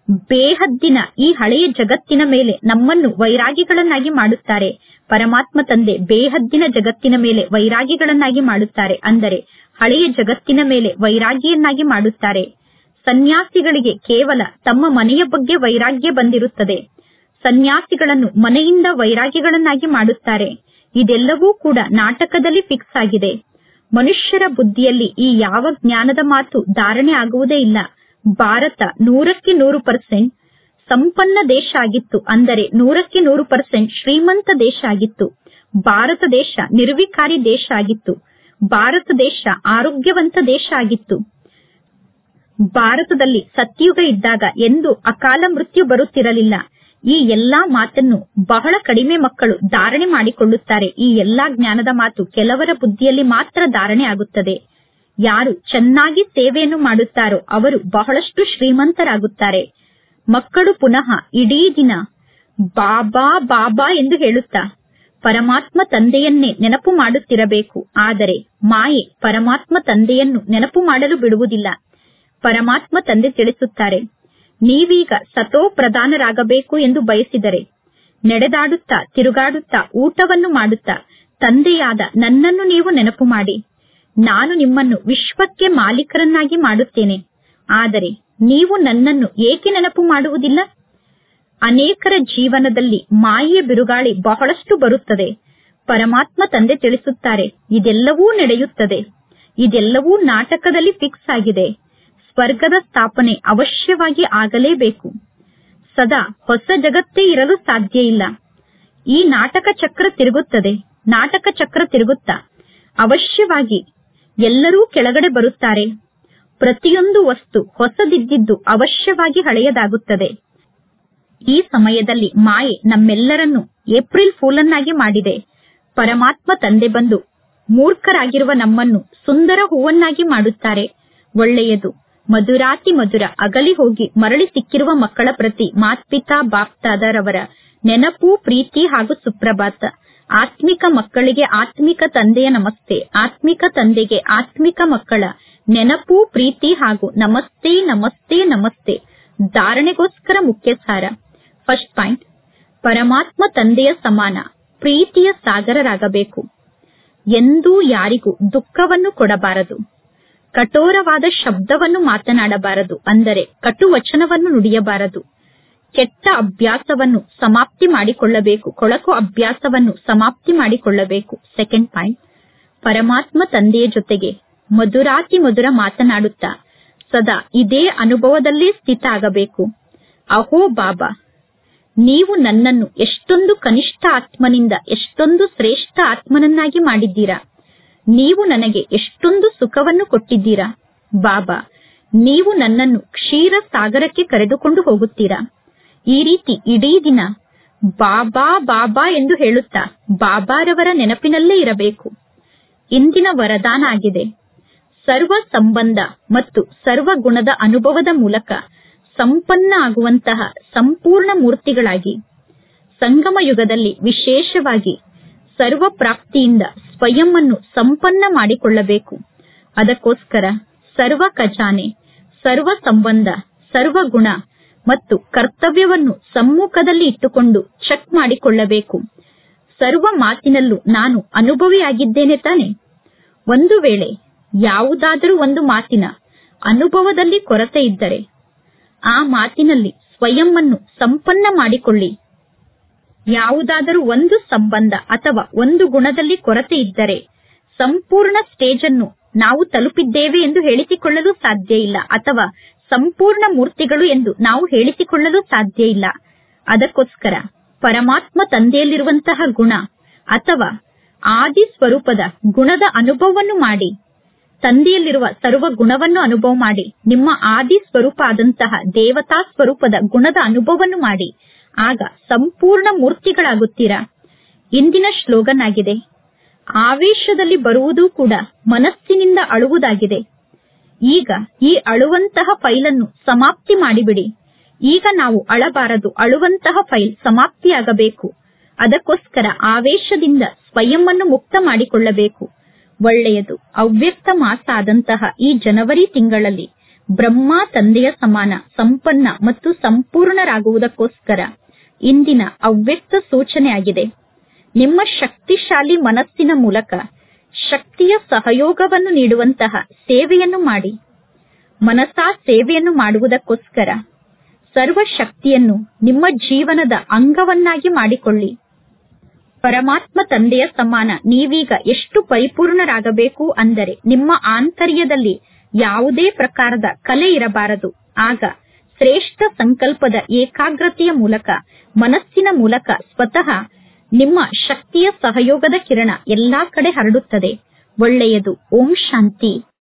[SPEAKER 1] ಬೇಹದ್ದಿನ ಈ ಹಳೆಯ ಜಗತ್ತಿನ ಮೇಲೆ ನಮ್ಮನ್ನು ವೈರಾಗಿಗಳನ್ನಾಗಿ ಮಾಡುತ್ತಾರೆ ಪರಮಾತ್ಮ ತಂದೆ ಬೇಹದ್ದಿನ ಜಗತ್ತಿನ ಮೇಲೆ ವೈರಾಗಿಗಳನ್ನಾಗಿ ಮಾಡುತ್ತಾರೆ ಅಂದರೆ ಹಳೆಯ ಜಗತ್ತಿನ ಮೇಲೆ ವೈರಾಗಿಯನ್ನಾಗಿ ಮಾಡುತ್ತಾರೆ ಸನ್ಯಾಸಿಗಳಿಗೆ ಕೇವಲ ತಮ್ಮ ಮನೆಯ ಬಗ್ಗೆ ವೈರಾಗ್ಯ ಬಂದಿರುತ್ತದೆ ಸನ್ಯಾಸಿಗಳನ್ನು ಮನೆಯಿಂದ ವೈರಾಗಿಗಳನ್ನಾಗಿ ಮಾಡುತ್ತಾರೆ ಇದೆಲ್ಲವೂ ಕೂಡ ನಾಟಕದಲ್ಲಿ ಫಿಕ್ಸ್ ಆಗಿದೆ ಮನುಷ್ಯರ ಬುದ್ಧಿಯಲ್ಲಿ ಈ ಯಾವ ಜ್ಞಾನದ ಮಾತು ಧಾರಣೆ ಆಗುವುದೇ ಇಲ್ಲ ಭಾರತ ನೂರಕ್ಕೆ ನೂರು ಪರ್ಸೆಂಟ್ ಸಂಪನ್ನ ದೇಶ ಆಗಿತ್ತು ಅಂದರೆ ನೂರಕ್ಕೆ ನೂರು ಪರ್ಸೆಂಟ್ ಶ್ರೀಮಂತ ದೇಶ ಆಗಿತ್ತು ಭಾರತ ದೇಶ ನಿರ್ವಿಕಾರಿ ದೇಶ ಆಗಿತ್ತು ಭಾರತ ದೇಶ ಆರೋಗ್ಯವಂತ ದೇಶ ಆಗಿತ್ತು ಭಾರತದಲ್ಲಿ ಸತ್ಯುಗ ಇದ್ದಾಗ ಎಂದು ಅಕಾಲ ಮೃತ್ಯು ಬರುತ್ತಿರಲಿಲ್ಲ ಈ ಎಲ್ಲಾ ಮಾತನ್ನು ಬಹಳ ಕಡಿಮೆ ಮಕ್ಕಳು ಧಾರಣೆ ಮಾಡಿಕೊಳ್ಳುತ್ತಾರೆ ಈ ಎಲ್ಲಾ ಜ್ಞಾನದ ಮಾತು ಕೆಲವರ ಬುದ್ಧಿಯಲ್ಲಿ ಮಾತ್ರ ಧಾರಣೆ ಆಗುತ್ತದೆ ಯಾರು ಚೆನ್ನಾಗಿ ಸೇವೆಯನ್ನು ಮಾಡುತ್ತಾರೋ ಅವರು ಬಹಳಷ್ಟು ಶ್ರೀಮಂತರಾಗುತ್ತಾರೆ ಮಕ್ಕಳು ಪುನಃ ಇಡೀ ದಿನ ಬಾಬಾ ಬಾಬಾ ಎಂದು ಹೇಳುತ್ತಾ ಪರಮಾತ್ಮ ತಂದೆಯನ್ನೇ ನೆನಪು ಮಾಡುತ್ತಿರಬೇಕು ಆದರೆ ಮಾಯೆ ಪರಮಾತ್ಮ ತಂದೆಯನ್ನು ನೆನಪು ಮಾಡಲು ಬಿಡುವುದಿಲ್ಲ ಪರಮಾತ್ಮ ತಂದೆ ತಿಳಿಸುತ್ತಾರೆ ನೀವೀಗ ಸತೋ ಪ್ರಧಾನರಾಗಬೇಕು ಎಂದು ಬಯಸಿದರೆ ನಡೆದಾಡುತ್ತಾ ತಿರುಗಾಡುತ್ತಾ ಊಟವನ್ನು ಮಾಡುತ್ತಾ ತಂದೆಯಾದ ನನ್ನನ್ನು ನೀವು ನೆನಪು ಮಾಡಿ ನಾನು ನಿಮ್ಮನ್ನು ವಿಶ್ವಕ್ಕೆ ಮಾಲೀಕರನ್ನಾಗಿ ಮಾಡುತ್ತೇನೆ ಆದರೆ ನೀವು ನನ್ನನ್ನು ಏಕೆ ನೆನಪು ಮಾಡುವುದಿಲ್ಲ ಅನೇಕರ ಜೀವನದಲ್ಲಿ ಮಾಯೆಯ ಬಿರುಗಾಳಿ ಬಹಳಷ್ಟು ಬರುತ್ತದೆ ಪರಮಾತ್ಮ ತಂದೆ ತಿಳಿಸುತ್ತಾರೆ ಇದೆಲ್ಲವೂ ನಡೆಯುತ್ತದೆ ಇದೆಲ್ಲವೂ ನಾಟಕದಲ್ಲಿ ಫಿಕ್ಸ್ ಆಗಿದೆ ಸ್ವರ್ಗದ ಸ್ಥಾಪನೆ ಅವಶ್ಯವಾಗಿ ಆಗಲೇಬೇಕು ಸದಾ ಹೊಸ ಜಗತ್ತೇ ಇರಲು ಸಾಧ್ಯ ಇಲ್ಲ ಈ ನಾಟಕ ಚಕ್ರ ತಿರುಗುತ್ತದೆ ನಾಟಕ ಚಕ್ರ ತಿರುಗುತ್ತಾ ಅವಶ್ಯವಾಗಿ ಎಲ್ಲರೂ ಕೆಳಗಡೆ ಬರುತ್ತಾರೆ ಪ್ರತಿಯೊಂದು ವಸ್ತು ಹೊಸದಿದ್ದಿದ್ದು ಅವಶ್ಯವಾಗಿ ಹಳೆಯದಾಗುತ್ತದೆ ಈ ಸಮಯದಲ್ಲಿ ಮಾಯೆ ನಮ್ಮೆಲ್ಲರನ್ನು ಏಪ್ರಿಲ್ ಫೂಲನ್ನಾಗಿ ಮಾಡಿದೆ ಪರಮಾತ್ಮ ತಂದೆ ಬಂದು ಮೂರ್ಖರಾಗಿರುವ ನಮ್ಮನ್ನು ಸುಂದರ ಹೂವನ್ನಾಗಿ ಮಾಡುತ್ತಾರೆ ಒಳ್ಳೆಯದು ಮಧುರಾತಿ ಮಧುರ ಅಗಲಿ ಹೋಗಿ ಮರಳಿ ಸಿಕ್ಕಿರುವ ಮಕ್ಕಳ ಪ್ರತಿ ಮಾತ್ಪಿತಾ ಬಾಪ್ತಾದರವರ ನೆನಪು ಪ್ರೀತಿ ಹಾಗೂ ಸುಪ್ರಭಾತ ಆತ್ಮಿಕ ಮಕ್ಕಳಿಗೆ ಆತ್ಮಿಕ ತಂದೆಯ ನಮಸ್ತೆ ಆತ್ಮಿಕ ತಂದೆಗೆ ಆತ್ಮಿಕ ಮಕ್ಕಳ ನೆನಪು ಪ್ರೀತಿ ಹಾಗೂ ನಮಸ್ತೆ ನಮಸ್ತೆ ನಮಸ್ತೆ ಧಾರಣೆಗೋಸ್ಕರ ಮುಖ್ಯ ಸಾರ ಫಸ್ಟ್ ಪಾಯಿಂಟ್ ಪರಮಾತ್ಮ ತಂದೆಯ ಸಮಾನ ಪ್ರೀತಿಯ ಸಾಗರರಾಗಬೇಕು ಎಂದೂ ಯಾರಿಗೂ ದುಃಖವನ್ನು ಕೊಡಬಾರದು ಕಠೋರವಾದ ಶಬ್ದವನ್ನು ಮಾತನಾಡಬಾರದು ಅಂದರೆ ಕಟು ವಚನವನ್ನು ನುಡಿಯಬಾರದು ಕೆಟ್ಟ ಅಭ್ಯಾಸವನ್ನು ಸಮಾಪ್ತಿ ಮಾಡಿಕೊಳ್ಳಬೇಕು ಕೊಳಕು ಅಭ್ಯಾಸವನ್ನು ಸಮಾಪ್ತಿ ಮಾಡಿಕೊಳ್ಳಬೇಕು ಸೆಕೆಂಡ್ ಪಾಯಿಂಟ್ ಪರಮಾತ್ಮ ತಂದೆಯ ಜೊತೆಗೆ ಮಧುರಾತಿ ಮಧುರ ಮಾತನಾಡುತ್ತಾ ಸದಾ ಇದೇ ಅನುಭವದಲ್ಲೇ ಸ್ಥಿತ ಆಗಬೇಕು ಅಹೋ ಬಾಬಾ ನೀವು ನನ್ನನ್ನು ಎಷ್ಟೊಂದು ಕನಿಷ್ಠ ಆತ್ಮನಿಂದ ಎಷ್ಟೊಂದು ಶ್ರೇಷ್ಠ ಆತ್ಮನನ್ನಾಗಿ ಮಾಡಿದ್ದೀರಾ ನೀವು ನನಗೆ ಎಷ್ಟೊಂದು ಸುಖವನ್ನು ಕೊಟ್ಟಿದ್ದೀರಾ ಬಾಬಾ ನೀವು ನನ್ನನ್ನು ಕ್ಷೀರ ಸಾಗರಕ್ಕೆ ಕರೆದುಕೊಂಡು ಹೋಗುತ್ತೀರಾ ಈ ರೀತಿ ಇಡೀ ದಿನ ಬಾಬಾ ಬಾಬಾ ಎಂದು ಹೇಳುತ್ತಾ ಬಾಬಾರವರ ನೆನಪಿನಲ್ಲೇ ಇರಬೇಕು ಇಂದಿನ ವರದಾನ ಆಗಿದೆ ಸರ್ವ ಸಂಬಂಧ ಮತ್ತು ಸರ್ವ ಗುಣದ ಅನುಭವದ ಮೂಲಕ ಸಂಪನ್ನ ಆಗುವಂತಹ ಸಂಪೂರ್ಣ ಮೂರ್ತಿಗಳಾಗಿ ಸಂಗಮ ಯುಗದಲ್ಲಿ ವಿಶೇಷವಾಗಿ ಸರ್ವ ಪ್ರಾಪ್ತಿಯಿಂದ ಸ್ವಯಂ ಅನ್ನು ಸಂಪನ್ನ ಮಾಡಿಕೊಳ್ಳಬೇಕು ಅದಕ್ಕೋಸ್ಕರ ಸರ್ವ ಖಜಾನೆ ಸರ್ವ ಸಂಬಂಧ ಸರ್ವ ಗುಣ ಮತ್ತು ಕರ್ತವ್ಯವನ್ನು ಸಮ್ಮುಖದಲ್ಲಿ ಇಟ್ಟುಕೊಂಡು ಚೆಕ್ ಮಾಡಿಕೊಳ್ಳಬೇಕು ಸರ್ವ ಮಾತಿನಲ್ಲೂ ನಾನು ಅನುಭವಿಯಾಗಿದ್ದೇನೆ ತಾನೆ ಒಂದು ವೇಳೆ ಯಾವುದಾದರೂ ಒಂದು ಮಾತಿನ ಅನುಭವದಲ್ಲಿ ಕೊರತೆ ಇದ್ದರೆ ಆ ಮಾತಿನಲ್ಲಿ ಸ್ವಯಂ ಅನ್ನು ಸಂಪನ್ನ ಮಾಡಿಕೊಳ್ಳಿ ಯಾವುದಾದರೂ ಒಂದು ಸಂಬಂಧ ಅಥವಾ ಒಂದು ಗುಣದಲ್ಲಿ ಕೊರತೆ ಇದ್ದರೆ ಸಂಪೂರ್ಣ ಸ್ಟೇಜ್ ಅನ್ನು ನಾವು ತಲುಪಿದ್ದೇವೆ ಎಂದು ಹೇಳಿಸಿಕೊಳ್ಳಲು ಸಾಧ್ಯ ಇಲ್ಲ ಅಥವಾ ಸಂಪೂರ್ಣ ಮೂರ್ತಿಗಳು ಎಂದು ನಾವು ಹೇಳಿಸಿಕೊಳ್ಳಲು ಸಾಧ್ಯ ಇಲ್ಲ ಅದಕ್ಕೋಸ್ಕರ ಪರಮಾತ್ಮ ತಂದೆಯಲ್ಲಿರುವಂತಹ ಗುಣ ಅಥವಾ ಆದಿ ಸ್ವರೂಪದ ಗುಣದ ಅನುಭವವನ್ನು ಮಾಡಿ ತಂದೆಯಲ್ಲಿರುವ ಸರ್ವ ಗುಣವನ್ನು ಅನುಭವ ಮಾಡಿ ನಿಮ್ಮ ಆದಿ ಸ್ವರೂಪ ಆದಂತಹ ದೇವತಾ ಸ್ವರೂಪದ ಗುಣದ ಅನುಭವವನ್ನು ಮಾಡಿ ಆಗ ಸಂಪೂರ್ಣ ಮೂರ್ತಿಗಳಾಗುತ್ತೀರಾ ಇಂದಿನ ಶ್ಲೋಗನ್ ಆಗಿದೆ ಆವೇಶದಲ್ಲಿ ಬರುವುದೂ ಕೂಡ ಮನಸ್ಸಿನಿಂದ ಅಳುವುದಾಗಿದೆ ಈಗ ಈ ಅಳುವಂತಹ ಫೈಲನ್ನು ಸಮಾಪ್ತಿ ಮಾಡಿಬಿಡಿ ಈಗ ನಾವು ಅಳಬಾರದು ಅಳುವಂತಹ ಫೈಲ್ ಸಮಾಪ್ತಿಯಾಗಬೇಕು ಅದಕ್ಕೋಸ್ಕರ ಆವೇಶದಿಂದ ಸ್ವಯಂ ಅನ್ನು ಮುಕ್ತ ಮಾಡಿಕೊಳ್ಳಬೇಕು ಒಳ್ಳೆಯದು ಅವ್ಯಕ್ತ ಮಾಸ ಆದಂತಹ ಈ ಜನವರಿ ತಿಂಗಳಲ್ಲಿ ಬ್ರಹ್ಮ ತಂದೆಯ ಸಮಾನ ಸಂಪನ್ನ ಮತ್ತು ಸಂಪೂರ್ಣರಾಗುವುದಕ್ಕೋಸ್ಕರ ಇಂದಿನ ಅವ್ಯಕ್ತ ಸೂಚನೆ ಆಗಿದೆ ನಿಮ್ಮ ಶಕ್ತಿಶಾಲಿ ಮನಸ್ಸಿನ ಮೂಲಕ ಶಕ್ತಿಯ ಸಹಯೋಗವನ್ನು ನೀಡುವಂತಹ ಸೇವೆಯನ್ನು ಮಾಡಿ ಮನಸಾ ಸೇವೆಯನ್ನು ಮಾಡುವುದಕ್ಕೋಸ್ಕರ ಸರ್ವ ಶಕ್ತಿಯನ್ನು ನಿಮ್ಮ ಜೀವನದ ಅಂಗವನ್ನಾಗಿ ಮಾಡಿಕೊಳ್ಳಿ ಪರಮಾತ್ಮ ತಂದೆಯ ಸಮಾನ ನೀವೀಗ ಎಷ್ಟು ಪರಿಪೂರ್ಣರಾಗಬೇಕು ಅಂದರೆ ನಿಮ್ಮ ಆಂತರ್ಯದಲ್ಲಿ ಯಾವುದೇ ಪ್ರಕಾರದ ಕಲೆ ಇರಬಾರದು ಆಗ ಶ್ರೇಷ್ಠ ಸಂಕಲ್ಪದ ಏಕಾಗ್ರತೆಯ ಮೂಲಕ ಮನಸ್ಸಿನ ಮೂಲಕ ಸ್ವತಃ ನಿಮ್ಮ ಶಕ್ತಿಯ ಸಹಯೋಗದ ಕಿರಣ ಎಲ್ಲಾ ಕಡೆ ಹರಡುತ್ತದೆ ಒಳ್ಳೆಯದು ಓಂ ಶಾಂತಿ